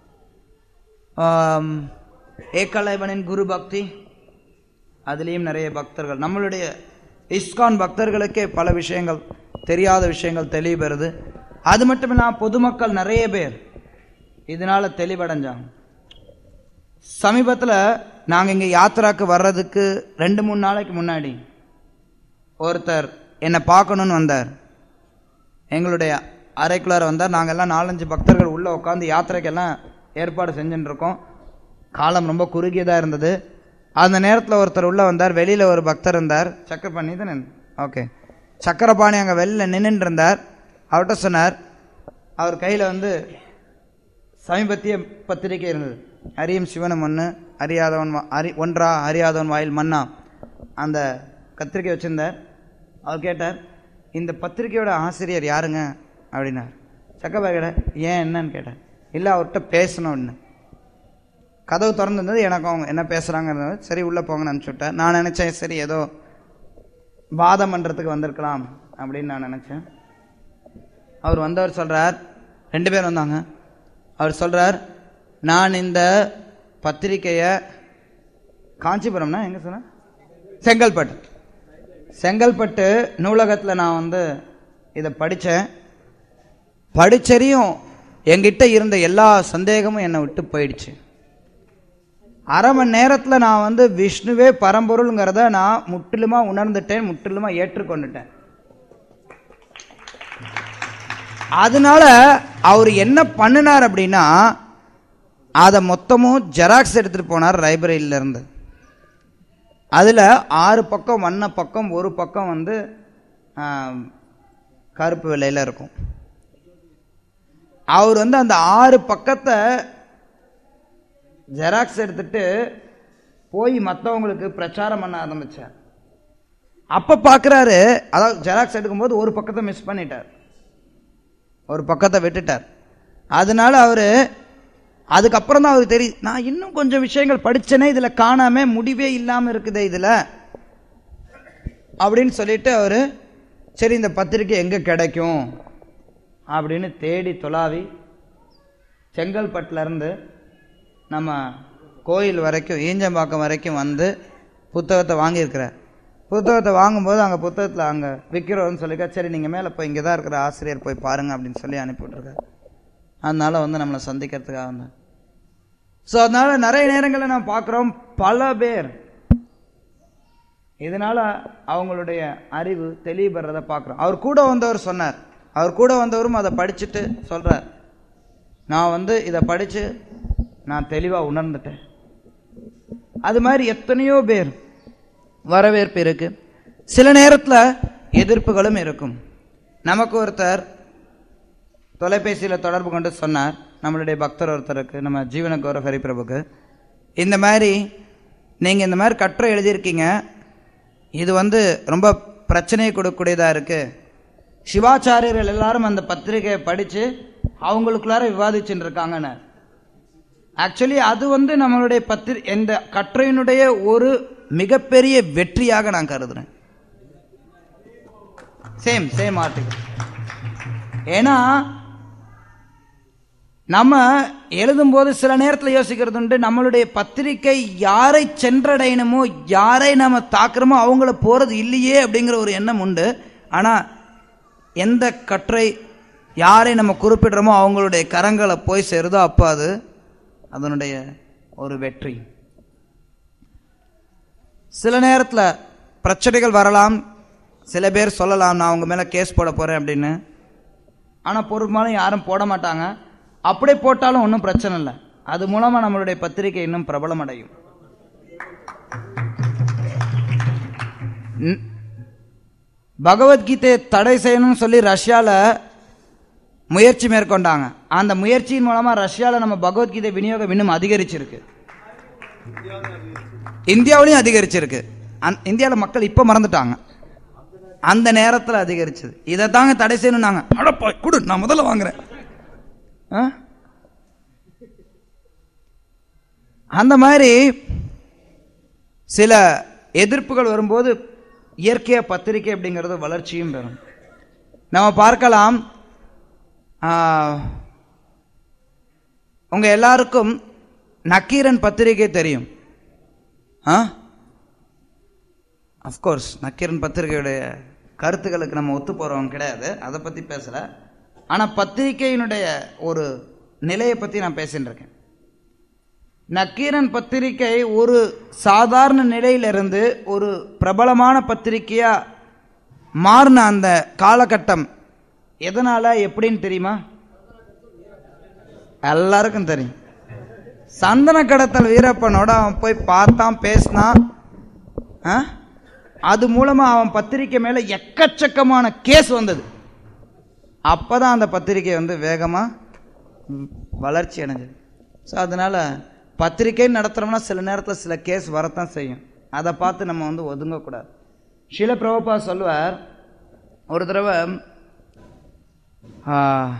ஆம், ஏகலைவனின் குரு பக்தி அதுலேயும் நிறைய பக்தர்கள் நம்மளுடைய இஸ்கான் பக்தர்களுக்கே பல விஷயங்கள் தெரியாத விஷயங்கள் தெளிவுபெறுது அது மட்டும் இல்லாமல் பொதுமக்கள் நிறைய பேர் இதனால தெளிவடைஞ்சாங்க சமீபத்தில் நாங்கள் இங்கே யாத்திராக்கு வர்றதுக்கு ரெண்டு மூணு நாளைக்கு முன்னாடி ஒருத்தர் என்னை பார்க்கணுன்னு வந்தார் எங்களுடைய அறைக்குள்ளார வந்தார் நாங்கள் எல்லாம் நாலஞ்சு பக்தர்கள் உள்ளே உட்காந்து யாத்திரைக்கெல்லாம் ஏற்பாடு செஞ்சுட்டு இருக்கோம் காலம் ரொம்ப குறுகியதாக இருந்தது அந்த நேரத்தில் ஒருத்தர் உள்ளே வந்தார் வெளியில் ஒரு பக்தர் இருந்தார் சக்கரை பண்ணி தானே ஓகே சக்கரபாணி அங்கே வெளில நின்றுட்டு இருந்தார் அவர்கிட்ட சொன்னார் அவர் கையில் வந்து சமீபத்திய பத்திரிகை இருந்தது அறியும் சிவனும் ஒன்று அறியாதவன் வா- அறி ஒன்றா அறியாதவன் வாயில் மன்னா அந்த கத்திரிக்கை வச்சிருந்தார் அவர் கேட்டார் இந்த பத்திரிக்கையோட ஆசிரியர் யாருங்க அப்படின்னார் சக்கபாகிட ஏன் என்னன்னு கேட்டார் இல்லை அவர்கிட்ட பேசணும்னு கதவு திறந்துருந்தது எனக்கு அவங்க என்ன பேசுகிறாங்கிறது சரி உள்ளே போங்கன்னு அனுப்பிச்சு விட்டேன் நான் நினச்சேன் சரி ஏதோ வாதம் பண்ணுறதுக்கு வந்திருக்கலாம் அப்படின்னு நான் நினச்சேன் அவர் வந்தவர் சொல்கிறார் ரெண்டு பேர் வந்தாங்க அவர் சொல்கிறார் நான் இந்த பத்திரிக்கையை காஞ்சிபுரம்னா எங்கே சொன்னேன் செங்கல்பட்டு செங்கல்பட்டு நூலகத்தில் நான் வந்து இதை படித்தேன் படிச்சறியும் என்கிட்ட இருந்த எல்லா சந்தேகமும் என்னை விட்டு போயிடுச்சு அரை மணி நேரத்தில் நான் வந்து விஷ்ணுவே பரம்பொருளுங்கிறத நான் முற்றிலுமாக உணர்ந்துட்டேன் முற்றிலுமாக ஏற்றுக்கொண்டுட்டேன் அதனால அவர் என்ன பண்ணினார் அப்படின்னா அதை மொத்தமும் ஜெராக்ஸ் எடுத்துட்டு போனார் லைப்ரரியில இருந்து அதில் ஆறு பக்கம் வண்ண பக்கம் ஒரு பக்கம் வந்து ஆம், கருப்பு வெள்ளையில் இருக்கும் அவர் வந்து அந்த ஆறு பக்கத்தை ஜெராக்ஸ் எடுத்துட்டு போய் மற்றவங்களுக்கு பிரச்சாரம் பண்ண ஆரம்பிச்சார் அப்போ பார்க்குறாரு அதாவது ஜெராக்ஸ் எடுக்கும்போது ஒரு பக்கத்தை மிஸ் பண்ணிட்டார் ஒரு பக்கத்தை விட்டுட்டார் அதனால அவர் அதுக்கப்புறம் தான் அவருக்கு தெரியும் நான் இன்னும் கொஞ்சம் விஷயங்கள் படிச்சேனே இதில் காணாம முடிவே இல்லாமல் இருக்குதே இதில் அப்படின்னு சொல்லிட்டு அவர் சரி இந்த பத்திரிக்கை எங்கே கிடைக்கும் அப்படின்னு தேடி தொலாவி செங்கல்பட்டுல இருந்து நம்ம கோயில் வரைக்கும் ஈஞ்சம்பாக்கம் வரைக்கும் வந்து புத்தகத்தை வாங்கியிருக்கிறார் புத்தகத்தை வாங்கும்போது அங்கே புத்தகத்தில் அங்கே விற்கிறோன்னு சொல்லிக்கா சரி நீங்கள் மேலே போய் இங்கே தான் இருக்கிற ஆசிரியர் போய் பாருங்க அப்படின்னு சொல்லி அனுப்பிவிட்ருக்காரு அதனால வந்து நம்மளை சந்திக்கிறதுக்காக வந்தேன் ஸோ அதனால நிறைய நேரங்களில் நம்ம பார்க்குறோம் பல பேர் இதனால அவங்களுடைய அறிவு தெளிவுபடுறத பார்க்குறோம் அவர் கூட வந்தவர் சொன்னார் அவர் கூட வந்தவரும் அதை படிச்சுட்டு சொல்றார் நான் வந்து இதை படித்து நான் தெளிவாக உணர்ந்துட்டேன் அது மாதிரி எத்தனையோ பேர் வரவேற்பு இருக்கு சில நேரத்தில் எதிர்ப்புகளும் இருக்கும் நமக்கு ஒருத்தர் தொலைபேசியில் தொடர்பு கொண்டு சொன்னார் நம்மளுடைய பக்தர் ஒருத்தருக்கு நம்ம ஜீவன கௌரவ ஹரிபிரபுக்கு இந்த மாதிரி நீங்கள் இந்த மாதிரி கட்டுரை எழுதியிருக்கீங்க இது வந்து ரொம்ப பிரச்சனையை கொடுக்கக்கூடியதாக இருக்குது சிவாச்சாரியர்கள் எல்லாரும் அந்த பத்திரிகையை படித்து அவங்களுக்குள்ளார விவாதிச்சுட்டு இருக்காங்கன்னு ஆக்சுவலி அது வந்து நம்மளுடைய பத்திரி இந்த கட்டுரையினுடைய ஒரு மிகப்பெரிய வெற்றியாக நான் கருதுறேன் சேம் சேம் ஆர்டிகல் ஏன்னா நம்ம எழுதும்போது சில நேரத்தில் யோசிக்கிறது உண்டு நம்மளுடைய பத்திரிக்கை யாரை சென்றடையணுமோ யாரை நம்ம தாக்குறோமோ அவங்கள போறது இல்லையே அப்படிங்கிற ஒரு எண்ணம் உண்டு ஆனா எந்த கட்டுரை யாரை நம்ம குறிப்பிடுறோமோ அவங்களுடைய கரங்களை போய் சேருதோ அப்போ அது அதனுடைய ஒரு வெற்றி சில நேரத்தில் பிரச்சனைகள் வரலாம் சில பேர் சொல்லலாம் நான் அவங்க மேலே கேஸ் போட போகிறேன் அப்படின்னு ஆனால் பொறுப்பாலும் யாரும் போட மாட்டாங்க அப்படியே போட்டாலும் ஒன்றும் பிரச்சனை இல்லை அது மூலமாக நம்மளுடைய பத்திரிகை இன்னும் பிரபலம் அடையும் ந- பகவத்கீதையை தடை செய்யணும்னு சொல்லி ரஷ்யாவில் முயற்சி மேற்கொண்டாங்க அந்த முயற்சியின் மூலமாக ரஷ்யாவில் நம்ம பகவத்கீதை விநியோகம் இன்னும் அதிகரிச்சிருக்கு இந்தியாவிலையும் அதிகரிச்சிருக்கு அந் இந்தியாவில் மக்கள் இப்போ மறந்துட்டாங்க அந்த நேரத்தில் அதிகரிச்சது இதை தாங்க தடை செய்யணும் நாங்கள் அடப்பா கொடு நான் முதல்ல வாங்குறேன் ஆ? அந்த மாதிரி சில எதிர்ப்புகள் வரும்போது இயற்கைய பத்திரிகை அப்படிங்கிறது வளர்ச்சியும் பெறும் நம்ம பார்க்கலாம் ஆ, உங்க எல்லாருக்கும் நக்கீரன் பத்திரிகை தெரியும் ஆ அஃப்கோர்ஸ் நக்கீரன் பத்திரிகையுடைய கருத்துக்களுக்கு நம்ம ஒத்து போகிறவங்க கிடையாது அதை பற்றி பேசலை ஆனால் பத்திரிகையினுடைய ஒரு நிலையை பற்றி நான் பேசின்னு இருக்கேன் நக்கீரன் பத்திரிகை ஒரு சாதாரண நிலையிலிருந்து ஒரு பிரபலமான பத்திரிகையாக மாறின அந்த காலகட்டம் எதனால எப்படின்னு தெரியுமா எல்லாருக்கும் தெரியும் சந்தன கடத்தல் வீரப்பனோட அவன் போய் பார்த்தான் பேசினான் ஆ? அது மூலமா அவன் பத்திரிக்கை மேல எக்கச்சக்கமான கேஸ் வந்தது அப்பதான் அந்த பத்திரிக்கை வந்து வேகமா ம், வளர்ச்சி அடைஞ்சது ஸோ அதனால பத்திரிக்கை நடத்துறோம்னா சில நேரத்தில் சில கேஸ் வரத்தான் செய்யும் அதை பார்த்து நம்ம வந்து ஒதுங்கக்கூடாது ஷில பிரபுபா சொல்லுவார் ஒரு தடவை ஆ,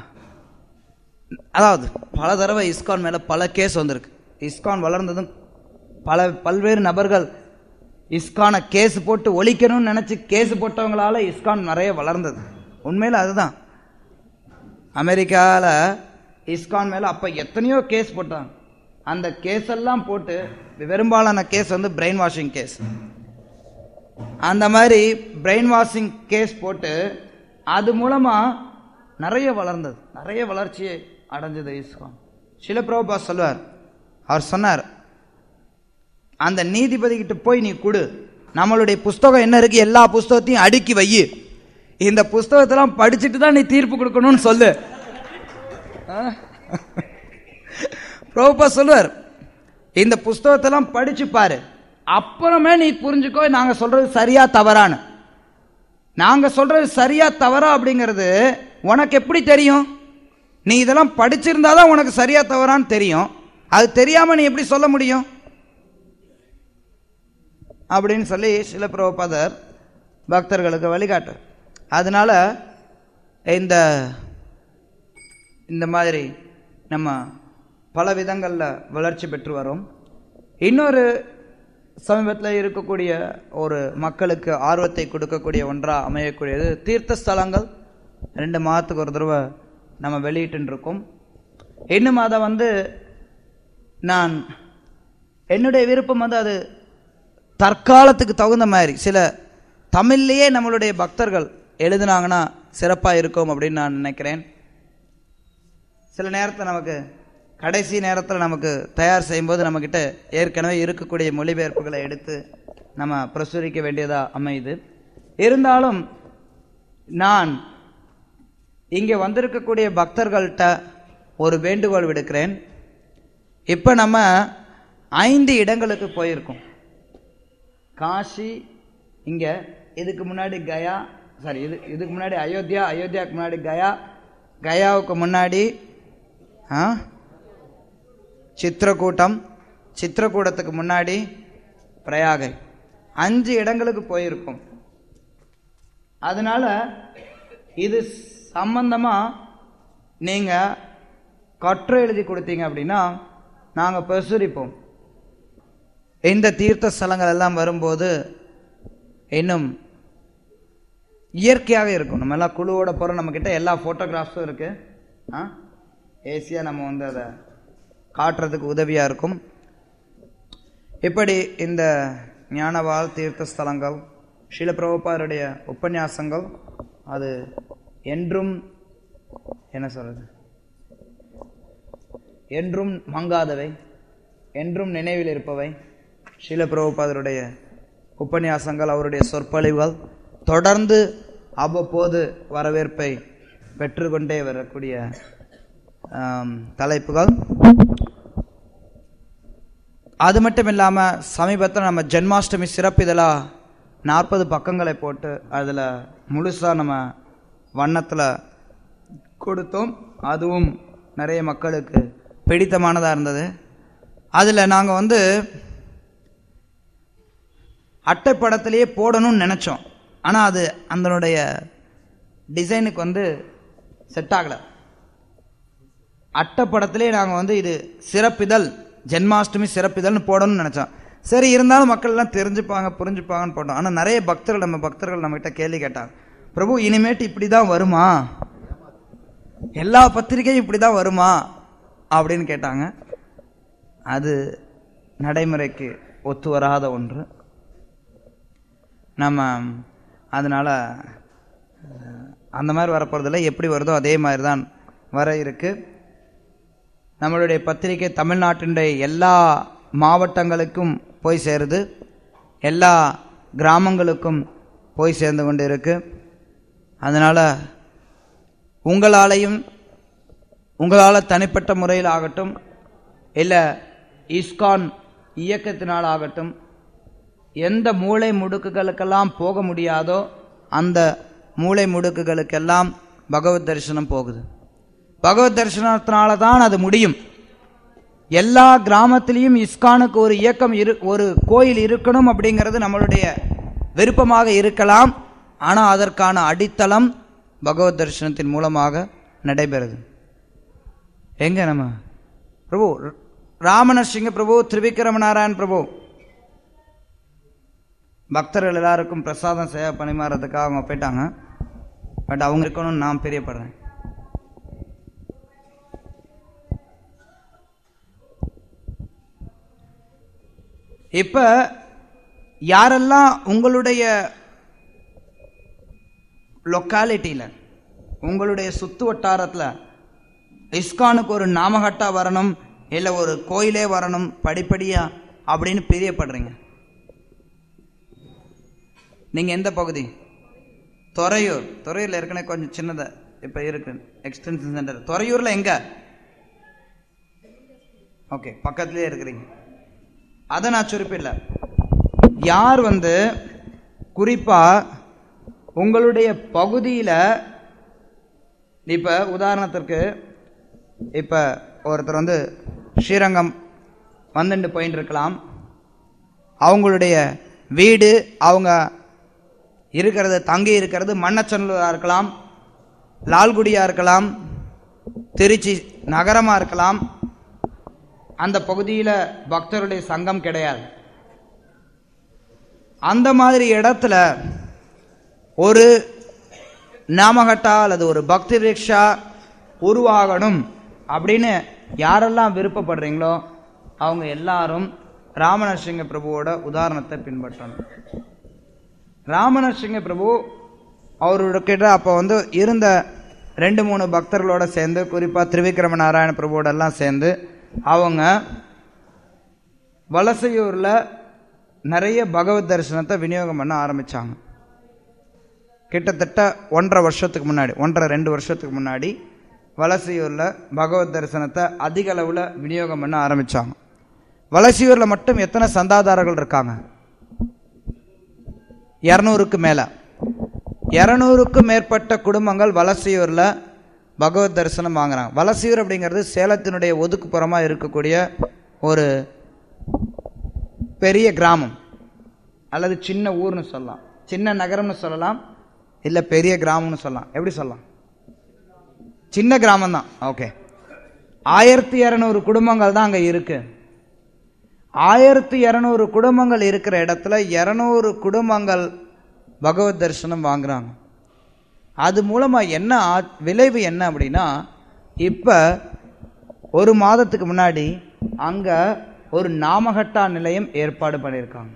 அதாவது பல தடவை இஸ்கான் மேலே பல கேஸ் வந்திருக்கு இஸ்கான் வளர்ந்ததும் பல பல்வேறு நபர்கள் இஸ்கானை கேஸ் போட்டு ஒழிக்கணும்னு நினச்சி கேஸ் போட்டவங்களால இஸ்கான் நிறைய வளர்ந்தது உண்மையில் அதுதான் அமெரிக்காவில் இஸ்கான் மேலே அப்போ எத்தனையோ கேஸ் போட்டாங்க அந்த கேஸ் எல்லாம் போட்டு பெரும்பாலான கேஸ் வந்து பிரெயின் வாஷிங் கேஸ் அந்த மாதிரி பிரெயின் வாஷிங் கேஸ் போட்டு அது மூலமா நிறைய வளர்ந்தது நிறைய வளர்ச்சியை அடைஞ்சது இஸ்கான் சில பிரபா சொல்வார் அவர் சொன்னார் அந்த நீதிபதி கிட்ட போய் நீ கொடு நம்மளுடைய புஸ்தகம் என்ன இருக்கு எல்லா புஸ்தகத்தையும் அடுக்கி வை இந்த புஸ்தகத்தெல்லாம் படிச்சுட்டு தான் நீ தீர்ப்பு கொடுக்கணும்னு சொல்லு பிரபுபா சொல்லுவார் இந்த புஸ்தகத்தெல்லாம் படிச்சு பாரு அப்புறமே நீ புரிஞ்சுக்கோ நாங்க சொல்றது சரியா தவறான்னு நாங்க சொல்றது சரியா தவறா அப்படிங்கிறது உனக்கு எப்படி தெரியும் நீ இதெல்லாம் படிச்சிருந்தாதான் உனக்கு சரியா தவறான்னு தெரியும் அது தெரியாம நீ எப்படி சொல்ல முடியும் அப்படின்னு சொல்லி சில பிரபுபாதர் பக்தர்களுக்கு வழிகாட்டு அதனால இந்த இந்த மாதிரி நம்ம பல விதங்களில் வளர்ச்சி பெற்று வரோம் இன்னொரு சமீபத்தில் இருக்கக்கூடிய ஒரு மக்களுக்கு ஆர்வத்தை கொடுக்கக்கூடிய ஒன்றாக அமையக்கூடியது தீர்த்த ஸ்தலங்கள் ரெண்டு மாதத்துக்கு ஒரு தடவை நம்ம வெளியிட்டு இருக்கோம் இன்னும் அதை வந்து நான் என்னுடைய விருப்பம் வந்து அது தற்காலத்துக்கு தகுந்த மாதிரி சில தமிழ்லேயே நம்மளுடைய பக்தர்கள் எழுதுனாங்கன்னா சிறப்பாக இருக்கும் அப்படின்னு நான் நினைக்கிறேன் சில நேரத்தில் நமக்கு கடைசி நேரத்தில் நமக்கு தயார் செய்யும்போது நம்மக்கிட்ட ஏற்கனவே இருக்கக்கூடிய மொழிபெயர்ப்புகளை எடுத்து நம்ம பிரசுரிக்க வேண்டியதாக அமையுது இருந்தாலும் நான் இங்கே வந்திருக்கக்கூடிய பக்தர்கள்ட்ட ஒரு வேண்டுகோள் விடுக்கிறேன் இப்போ நம்ம ஐந்து இடங்களுக்கு போயிருக்கோம் காஷி இங்கே இதுக்கு முன்னாடி கயா சாரி இது இதுக்கு முன்னாடி அயோத்தியா அயோத்தியாவுக்கு முன்னாடி கயா கயாவுக்கு முன்னாடி ஆ சித்திரக்கூட்டம் சித்திரக்கூடத்துக்கு முன்னாடி பிரயாகை அஞ்சு இடங்களுக்கு போயிருக்கோம் அதனால இது சம்பந்தமாக நீங்கள் கட்டுரை எழுதி கொடுத்தீங்க அப்படின்னா நாங்கள் பிரசுரிப்போம் இந்த தீர்த்த ஸ்தலங்கள் எல்லாம் வரும்போது இன்னும் இயற்கையாக இருக்கும் நம்ம எல்லாம் குழுவோட போகிறோம் நம்மக்கிட்ட எல்லா ஃபோட்டோகிராஃப்ஸும் இருக்குது ஆ ஈஸியாக நம்ம வந்து அதை காட்டுறதுக்கு உதவியாக இருக்கும் இப்படி இந்த ஞானவால் தீர்த்த ஸ்தலங்கள் ஸ்ரீல பிரபுபாருடைய உபன்யாசங்கள் அது என்றும் என்ன சொல்றது என்றும் மங்காதவை என்றும் நினைவில் இருப்பவை ஸ்ரீல பிரபுபாதருடைய உபன்யாசங்கள் அவருடைய சொற்பொழிவுகள் தொடர்ந்து அவ்வப்போது வரவேற்பை பெற்றுக்கொண்டே வரக்கூடிய ஆம், தலைப்புகள் அது மட்டும் இல்லாமல் சமீபத்தில் நம்ம ஜென்மாஷ்டமி சிறப்பு இதழாக நாற்பது பக்கங்களை போட்டு அதில் முழுசாக நம்ம வண்ணத்தில் கொடுத்தோம் அதுவும் நிறைய மக்களுக்கு பிடித்தமானதாக இருந்தது அதில் நாங்கள் வந்து அட்டைப்படத்திலேயே போடணும்னு நினச்சோம் ஆனால் அது அதனுடைய டிசைனுக்கு வந்து செட் ஆகலை அட்டைப்படத்திலே நாங்கள் வந்து இது சிறப்பிதழ் ஜென்மாஷ்டமி சிறப்பிதழ்னு போடணும்னு நினச்சோம் சரி இருந்தாலும் மக்கள் எல்லாம் தெரிஞ்சுப்பாங்க புரிஞ்சுப்பாங்கன்னு போட்டோம் ஆனால் நிறைய பக்தர்கள் நம்ம பக்தர்கள் நம்மகிட்ட கேள்வி கேட்டாங்க பிரபு இனிமேட்டு இப்படி தான் வருமா எல்லா பத்திரிகையும் இப்படி தான் வருமா அப்படின்னு கேட்டாங்க அது நடைமுறைக்கு ஒத்து வராத ஒன்று நம்ம அதனால் அந்த மாதிரி வரப்போகிறதில்ல எப்படி வருதோ அதே மாதிரி தான் வர இருக்கு நம்மளுடைய பத்திரிகை தமிழ்நாட்டினுடைய எல்லா மாவட்டங்களுக்கும் போய் சேருது எல்லா கிராமங்களுக்கும் போய் சேர்ந்து கொண்டு இருக்கு அதனால் உங்களாலையும் உங்களால் தனிப்பட்ட முறையில் ஆகட்டும் இல்லை இஸ்கான் இயக்கத்தினால் ஆகட்டும் எந்த மூளை முடுக்குகளுக்கெல்லாம் போக முடியாதோ அந்த மூளை முடுக்குகளுக்கெல்லாம் பகவத் தரிசனம் போகுது பகவத் தரிசனத்தினால தான் அது முடியும் எல்லா கிராமத்திலையும் இஸ்கானுக்கு ஒரு இயக்கம் இரு ஒரு கோயில் இருக்கணும் அப்படிங்கிறது நம்மளுடைய விருப்பமாக இருக்கலாம் ஆனால் அதற்கான அடித்தளம் பகவத் தரிசனத்தின் மூலமாக நடைபெறுது எங்க நம்ம பிரபு ராமநரசிங்க பிரபு திரிவிக்ரம நாராயண் பிரபு பக்தர்கள் எல்லாருக்கும் பிரசாதம் சேவை பணிமாறதுக்காக அவங்க போயிட்டாங்க பட் அவங்க இருக்கணும்னு நான் பிரியப்படுறேன் இப்ப யாரெல்லாம் உங்களுடைய லொக்காலிட்டியில் உங்களுடைய சுத்து வட்டாரத்தில் இஸ்கானுக்கு ஒரு நாமகட்டா வரணும் இல்லை ஒரு கோயிலே வரணும் படிப்படியா அப்படின்னு பிரியப்படுறீங்க நீங்க எந்த பகுதி துறையூர் துறையூர்ல ஏற்கனவே கொஞ்சம் சின்னதா இப்ப இருக்கு எக்ஸ்டென்ஷன் சென்டர் துறையூர்ல எங்க ஓகே பக்கத்துலயே இருக்கிறீங்க அதை நான் சுருப்பில்ல யார் வந்து குறிப்பா உங்களுடைய பகுதியில இப்ப உதாரணத்திற்கு இப்ப ஒருத்தர் வந்து ஸ்ரீரங்கம் வந்துட்டு போயின்னு இருக்கலாம் அவங்களுடைய வீடு அவங்க இருக்கிறது தங்கி இருக்கிறது மன்னச்சநல்லூராக இருக்கலாம் லால்குடியாக இருக்கலாம் திருச்சி நகரமாக இருக்கலாம் அந்த பகுதியில் பக்தருடைய சங்கம் கிடையாது அந்த மாதிரி இடத்துல ஒரு நாமகட்டா அல்லது ஒரு பக்தி ரிக்ஷா உருவாகணும் அப்படின்னு யாரெல்லாம் விருப்பப்படுறீங்களோ அவங்க எல்லாரும் ராமநரசிங்க பிரபுவோட உதாரணத்தை பின்பற்றணும் ராமநரசிங்க பிரபு அவரோட கிட்ட அப்போ வந்து இருந்த ரெண்டு மூணு பக்தர்களோட சேர்ந்து குறிப்பாக திரிவிக்ரம நாராயண பிரபுவோட எல்லாம் சேர்ந்து அவங்க வலசையூரில் நிறைய பகவத் தரிசனத்தை விநியோகம் பண்ண ஆரம்பிச்சாங்க கிட்டத்தட்ட ஒன்றரை வருஷத்துக்கு முன்னாடி ஒன்றரை ரெண்டு வருஷத்துக்கு முன்னாடி வலசையூரில் பகவத் தரிசனத்தை அதிக அளவில் விநியோகம் பண்ண ஆரம்பிச்சாங்க வலசையூரில் மட்டும் எத்தனை சந்தாதாரர்கள் இருக்காங்க இரநூறுக்கு மேலே இரநூறுக்கும் மேற்பட்ட குடும்பங்கள் வலசையூரில் பகவத் தரிசனம் வாங்குறாங்க வலசையூர் அப்படிங்கிறது சேலத்தினுடைய ஒதுக்குப்புறமாக இருக்கக்கூடிய ஒரு பெரிய கிராமம் அல்லது சின்ன ஊர்னு சொல்லலாம் சின்ன நகரம்னு சொல்லலாம் இல்லை பெரிய கிராமம்னு சொல்லலாம் எப்படி சொல்லலாம் சின்ன கிராமம் தான் ஓகே ஆயிரத்தி இரநூறு குடும்பங்கள் தான் அங்கே இருக்கு ஆயிரத்தி இரநூறு குடும்பங்கள் இருக்கிற இடத்துல இரநூறு குடும்பங்கள் பகவத் தரிசனம் வாங்குறாங்க அது மூலமாக என்ன ஆ- விளைவு என்ன அப்படின்னா இப்போ ஒரு மாதத்துக்கு முன்னாடி அங்கே ஒரு நாமகட்டா நிலையம் ஏற்பாடு பண்ணியிருக்காங்க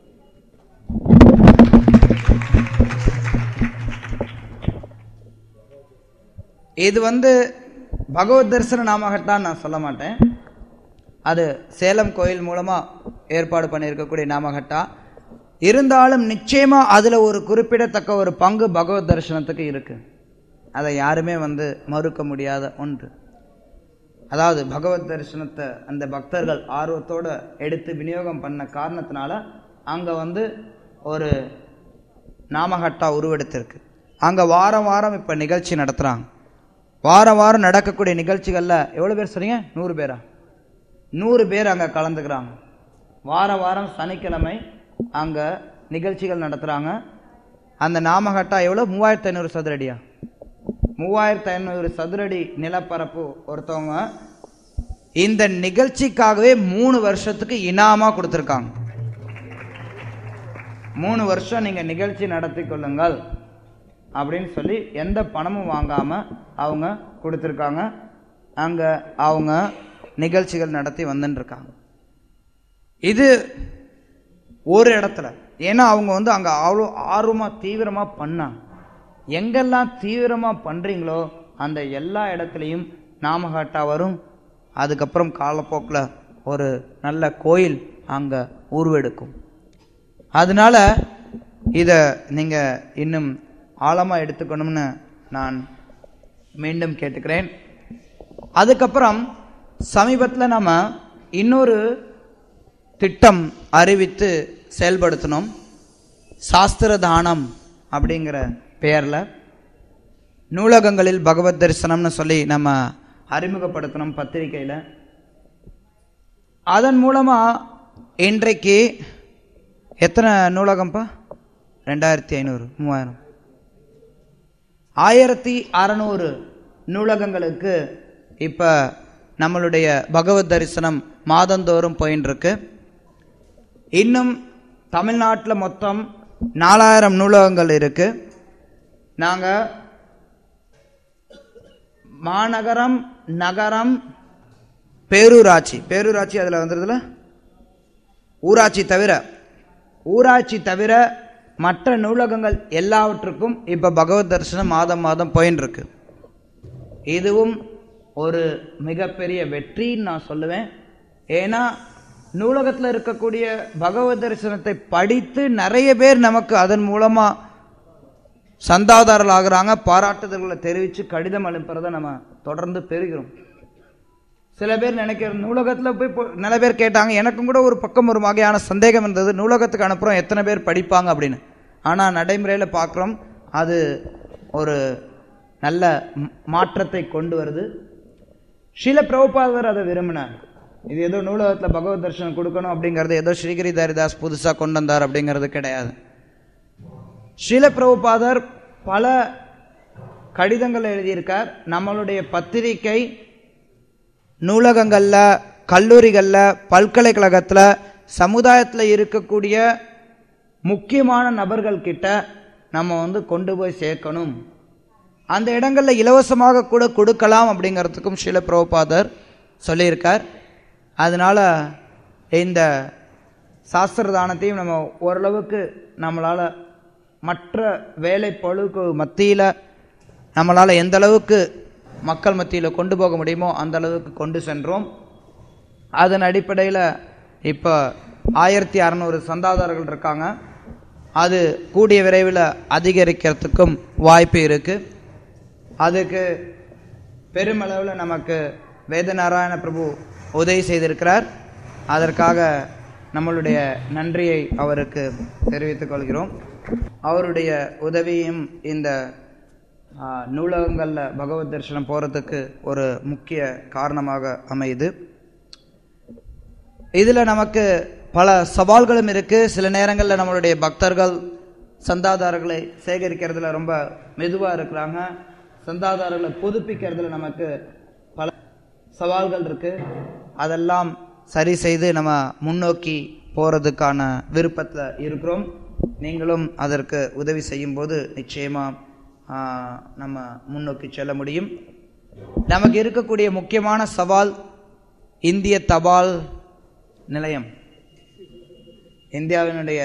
இது வந்து பகவத் தரிசன நாமகட்டான்னு நான் சொல்ல மாட்டேன் அது சேலம் கோயில் மூலமாக ஏற்பாடு பண்ணியிருக்கக்கூடிய நாமகட்டா இருந்தாலும் நிச்சயமா அதுல ஒரு குறிப்பிடத்தக்க ஒரு பங்கு பகவத் தரிசனத்துக்கு இருக்கு அதை யாருமே வந்து மறுக்க முடியாத ஒன்று அதாவது பகவத் தரிசனத்தை அந்த பக்தர்கள் ஆர்வத்தோட எடுத்து விநியோகம் பண்ண காரணத்தினால அங்க வந்து ஒரு நாமகட்டா உருவெடுத்திருக்கு அங்க வாரம் வாரம் இப்ப நிகழ்ச்சி நடத்துறாங்க வாரம் வாரம் நடக்கக்கூடிய நிகழ்ச்சிகள்ல எவ்வளவு பேர் சொன்னீங்க நூறு பேரா நூறு பேர் அங்க கலந்துக்கிறாங்க வாரம் வாரம் சனிக்கிழமை அங்க நிகழ்ச்சிகள் நடத்துறாங்க அந்த நாமகட்டா எவ்வளோ மூவாயிரத்தி ஐநூறு சதுரடியா மூவாயிரத்தி ஐநூறு சதுரடி நிலப்பரப்பு ஒருத்தவங்க இந்த நிகழ்ச்சிக்காகவே மூணு வருஷத்துக்கு இனாமா கொடுத்துருக்காங்க மூணு வருஷம் நீங்க நிகழ்ச்சி நடத்தி கொள்ளுங்கள் அப்படின்னு சொல்லி எந்த பணமும் வாங்காம அவங்க கொடுத்துருக்காங்க அங்க அவங்க நிகழ்ச்சிகள் நடத்தி வந்துட்டு இருக்காங்க இது ஒரு இடத்துல ஏன்னா அவங்க வந்து அங்க அவ்வளோ ஆர்வமா தீவிரமா பண்ணாங்க எங்கெல்லாம் தீவிரமா பண்றீங்களோ அந்த எல்லா இடத்துலையும் நாமகாட்டா வரும் அதுக்கப்புறம் காலப்போக்கில் ஒரு நல்ல கோயில் அங்க உருவெடுக்கும் அதனால இதை நீங்க இன்னும் ஆழமா எடுத்துக்கணும்னு நான் மீண்டும் கேட்டுக்கிறேன் அதுக்கப்புறம் சமீபத்தில் நம்ம இன்னொரு திட்டம் அறிவித்து செயல்படுத்தினோம் சாஸ்திர தானம் அப்படிங்கிற பெயரில் நூலகங்களில் பகவத் தரிசனம்னு சொல்லி நம்ம அறிமுகப்படுத்தினோம் பத்திரிக்கையில் அதன் மூலமாக இன்றைக்கு எத்தனை நூலகம்ப்பா ரெண்டாயிரத்தி ஐநூறு மூவாயிரம் ஆயிரத்தி அறநூறு நூலகங்களுக்கு இப்போ நம்மளுடைய பகவத் தரிசனம் மாதந்தோறும் போயின்னு இருக்கு இன்னும் தமிழ்நாட்டில் மொத்தம் நாலாயிரம் நூலகங்கள் இருக்கு நாங்கள் மாநகரம் நகரம் பேரூராட்சி பேரூராட்சி அதில் வந்துடுதுல ஊராட்சி தவிர ஊராட்சி தவிர மற்ற நூலகங்கள் எல்லாவற்றுக்கும் இப்போ பகவத் தரிசனம் மாதம் மாதம் போயின்னு இருக்கு இதுவும் ஒரு மிகப்பெரிய வெற்றின்னு நான் சொல்லுவேன் ஏன்னா நூலகத்தில் இருக்கக்கூடிய பகவத் தரிசனத்தை படித்து நிறைய பேர் நமக்கு அதன் மூலமா சந்தாதாரர்கள் ஆகுறாங்க பாராட்டுதல்களை தெரிவித்து கடிதம் அனுப்புறதை நம்ம தொடர்ந்து பெறுகிறோம் சில பேர் நினைக்கிற நூலகத்தில் போய் போ- நிறைய பேர் கேட்டாங்க எனக்கும் கூட ஒரு பக்கம் ஒரு வகையான சந்தேகம் இருந்தது நூலகத்துக்கு அனுப்புகிறோம் எத்தனை பேர் படிப்பாங்க அப்படின்னு ஆனால் நடைமுறையில் பார்க்குறோம் அது ஒரு நல்ல ம்- மாற்றத்தை கொண்டு வருது ஸ்ரீல பிரபுபாதர் அதை விரும்பினார் இது ஏதோ நூலகத்தில் பகவத் தரிசனம் கொடுக்கணும் அப்படிங்கிறது ஏதோ ஸ்ரீகிரி தாரிதாஸ் புதுசாக கொண்டு வந்தார் அப்படிங்கிறது கிடையாது ஸ்ரீல பிரபுபாதர் பல கடிதங்கள் எழுதியிருக்கார் நம்மளுடைய பத்திரிகை நூலகங்களில் கல்லூரிகளில் பல்கலைக்கழகத்தில் சமுதாயத்தில் இருக்கக்கூடிய முக்கியமான நபர்கள் கிட்ட நம்ம வந்து கொண்டு போய் சேர்க்கணும் அந்த இடங்கள்ல இலவசமாக கூட கொடுக்கலாம் அப்படிங்கிறதுக்கும் சில பிரபுபாதர் சொல்லியிருக்கார் அதனால இந்த சாஸ்திர தானத்தையும் நம்ம ஓரளவுக்கு நம்மளால மற்ற வேலை பழுக்கு மத்தியில் நம்மளால் எந்த அளவுக்கு மக்கள் மத்தியில் கொண்டு போக முடியுமோ அந்த அளவுக்கு கொண்டு சென்றோம் அதன் அடிப்படையில் இப்போ ஆயிரத்தி அறநூறு சந்தாதாரர்கள் இருக்காங்க அது கூடிய விரைவில் அதிகரிக்கிறதுக்கும் வாய்ப்பு இருக்குது அதுக்கு பெருமளவில் நமக்கு வேதநாராயண பிரபு உதவி செய்திருக்கிறார் அதற்காக நம்மளுடைய நன்றியை அவருக்கு தெரிவித்துக் கொள்கிறோம் அவருடைய உதவியும் இந்த ஆ, நூலகங்கள்ல பகவத் தரிசனம் போறதுக்கு ஒரு முக்கிய காரணமாக அமையுது இதுல நமக்கு பல சவால்களும் இருக்கு சில நேரங்களில் நம்மளுடைய பக்தர்கள் சந்தாதாரர்களை சேகரிக்கிறதுல ரொம்ப மெதுவா இருக்கிறாங்க சந்தாதாரர்களை புதுப்பிக்கிறதுல நமக்கு பல சவால்கள் இருக்கு அதெல்லாம் சரி செய்து நம்ம முன்னோக்கி போறதுக்கான விருப்பத்துல இருக்கிறோம் நீங்களும் அதற்கு உதவி செய்யும்போது நிச்சயமா ஆ, நம்ம முன்னோக்கி செல்ல முடியும் நமக்கு இருக்கக்கூடிய முக்கியமான சவால் இந்திய தபால் நிலையம் இந்தியாவினுடைய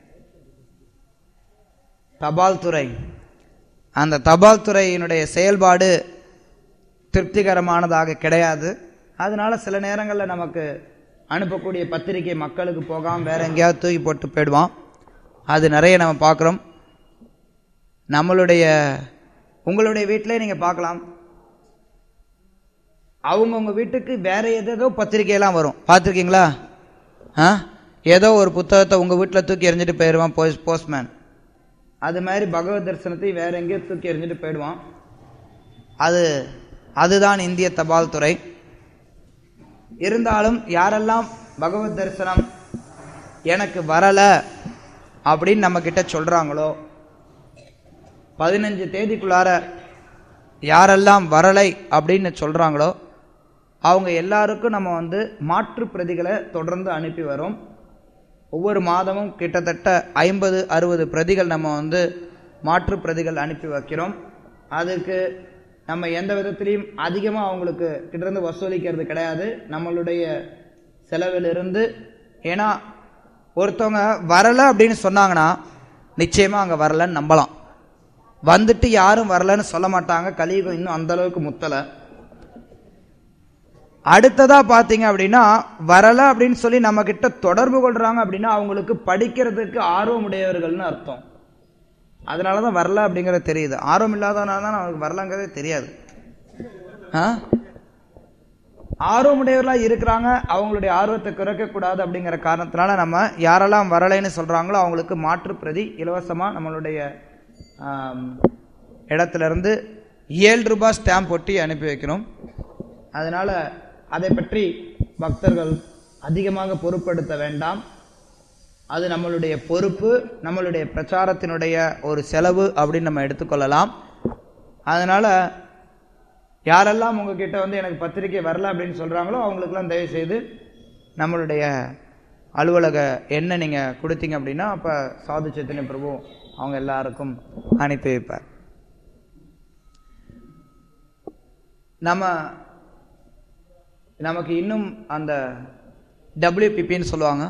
தபால் துறை அந்த தபால் துறையினுடைய செயல்பாடு திருப்திகரமானதாக கிடையாது அதனால சில நேரங்களில் நமக்கு அனுப்பக்கூடிய பத்திரிகை மக்களுக்கு போகாமல் வேற எங்கேயாவது தூக்கி போட்டு போயிடுவான் அது நிறைய நம்ம பார்க்குறோம் நம்மளுடைய உங்களுடைய வீட்டிலே நீங்கள் பார்க்கலாம் அவங்கவுங்க வீட்டுக்கு வேற ஏதேதோ பத்திரிக்கையெல்லாம் வரும் பார்த்துருக்கீங்களா ஆ ஏதோ ஒரு புத்தகத்தை உங்கள் வீட்டில் தூக்கி எறிஞ்சிட்டு போயிடுவான் போஸ்ட் போஸ்ட்மேன் அது மாதிரி பகவத் தரிசனத்தை வேற எங்கேயோ தூக்கி எறிஞ்சிட்டு போயிடுவான் அது அதுதான் இந்திய தபால் துறை இருந்தாலும் யாரெல்லாம் பகவத் தரிசனம் எனக்கு வரல அப்படின்னு நம்ம கிட்ட சொல்றாங்களோ பதினஞ்சு தேதிக்குள்ளார யாரெல்லாம் வரலை அப்படின்னு சொல்றாங்களோ அவங்க எல்லாருக்கும் நம்ம வந்து மாற்று பிரதிகளை தொடர்ந்து அனுப்பி வரோம் ஒவ்வொரு மாதமும் கிட்டத்தட்ட ஐம்பது அறுபது பிரதிகள் நம்ம வந்து மாற்று பிரதிகள் அனுப்பி வைக்கிறோம் அதுக்கு நம்ம எந்த விதத்திலையும் அதிகமாக அவங்களுக்கு கிட்டேருந்து வசூலிக்கிறது கிடையாது நம்மளுடைய செலவிலிருந்து ஏன்னா ஒருத்தவங்க வரலை அப்படின்னு சொன்னாங்கன்னா நிச்சயமாக அங்கே வரலன்னு நம்பலாம் வந்துட்டு யாரும் வரலன்னு சொல்ல மாட்டாங்க கலியுகம் இன்னும் அந்த அளவுக்கு முத்தலை அடுத்ததா பாத்தீங்க அப்படின்னா வரல அப்படின்னு சொல்லி நம்ம கிட்ட தொடர்பு கொள்றாங்க அப்படின்னா அவங்களுக்கு படிக்கிறதுக்கு ஆர்வம் உடையவர்கள்னு அர்த்தம் அதனாலதான் வரல அப்படிங்கறது தெரியுது ஆர்வம் இல்லாதனால தான் அவங்களுக்கு வரலங்கிறதே தெரியாது ஆ? ஆர்வமுடையவர்களா இருக்கிறாங்க அவங்களுடைய ஆர்வத்தை குறைக்க கூடாது அப்படிங்கிற காரணத்தினால நம்ம யாரெல்லாம் வரலைன்னு சொல்றாங்களோ அவங்களுக்கு மாற்று பிரதி இலவசமா நம்மளுடைய ஆம், இடத்துல இருந்து ஏழு ரூபாய் ஸ்டாம்ப் ஒட்டி அனுப்பி வைக்கிறோம் அதனால அதை பற்றி பக்தர்கள் அதிகமாக பொறுப்படுத்த வேண்டாம் அது நம்மளுடைய பொறுப்பு நம்மளுடைய பிரச்சாரத்தினுடைய ஒரு செலவு அப்படின்னு நம்ம எடுத்துக்கொள்ளலாம் அதனால யாரெல்லாம் உங்ககிட்ட வந்து எனக்கு பத்திரிக்கை வரல அப்படின்னு சொல்றாங்களோ அவங்களுக்கெல்லாம் தயவு செய்து நம்மளுடைய அலுவலக எண்ணை நீங்க கொடுத்தீங்க அப்படின்னா அப்ப சாது சைத்தன்ய பிரபு அவங்க எல்லாருக்கும் அனுப்பி வைப்பார் நம்ம நமக்கு இன்னும் அந்த டபிள்யூபிபின்னு சொல்லுவாங்க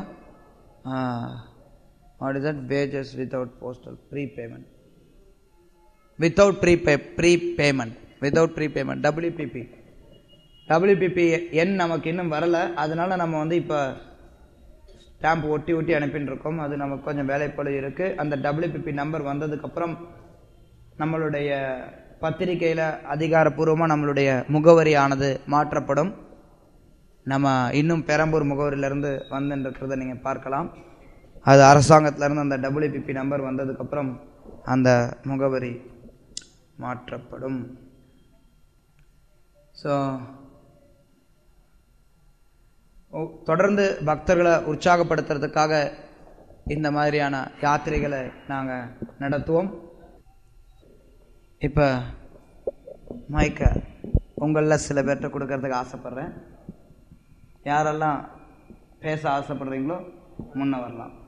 what is that wages without postal pre payment without pre pay pre payment without pre payment WPP WPP எண் நமக்கு இன்னும் வரல அதனால நம்ம வந்து இப்போ ஸ்டாம்ப் ஒட்டி ஒட்டி அனுப்பின்னு இருக்கோம் அது நமக்கு கொஞ்சம் வேலைப்படு இருக்கு அந்த டபிள்யூபிபி நம்பர் வந்ததுக்கப்புறம் நம்மளுடைய பத்திரிகையில் அதிகாரப்பூர்வமாக நம்மளுடைய முகவரியானது மாற்றப்படும் நம்ம இன்னும் பெரம்பூர் முகவரியிலேருந்து வந்துன்றத நீங்கள் பார்க்கலாம் அது அரசாங்கத்திலேருந்து அந்த டபிள்யூபிபி நம்பர் வந்ததுக்கப்புறம் அந்த முகவரி மாற்றப்படும் ஸோ தொடர்ந்து பக்தர்களை உற்சாகப்படுத்துறதுக்காக இந்த மாதிரியான யாத்திரைகளை நாங்கள் நடத்துவோம் இப்போ மைக்க உங்களில் சில பேர்கிட்ட கொடுக்கறதுக்கு ஆசைப்பட்றேன் யாரெல்லாம் பேச ஆசைப்படுறீங்களோ முன்ன வரலாம்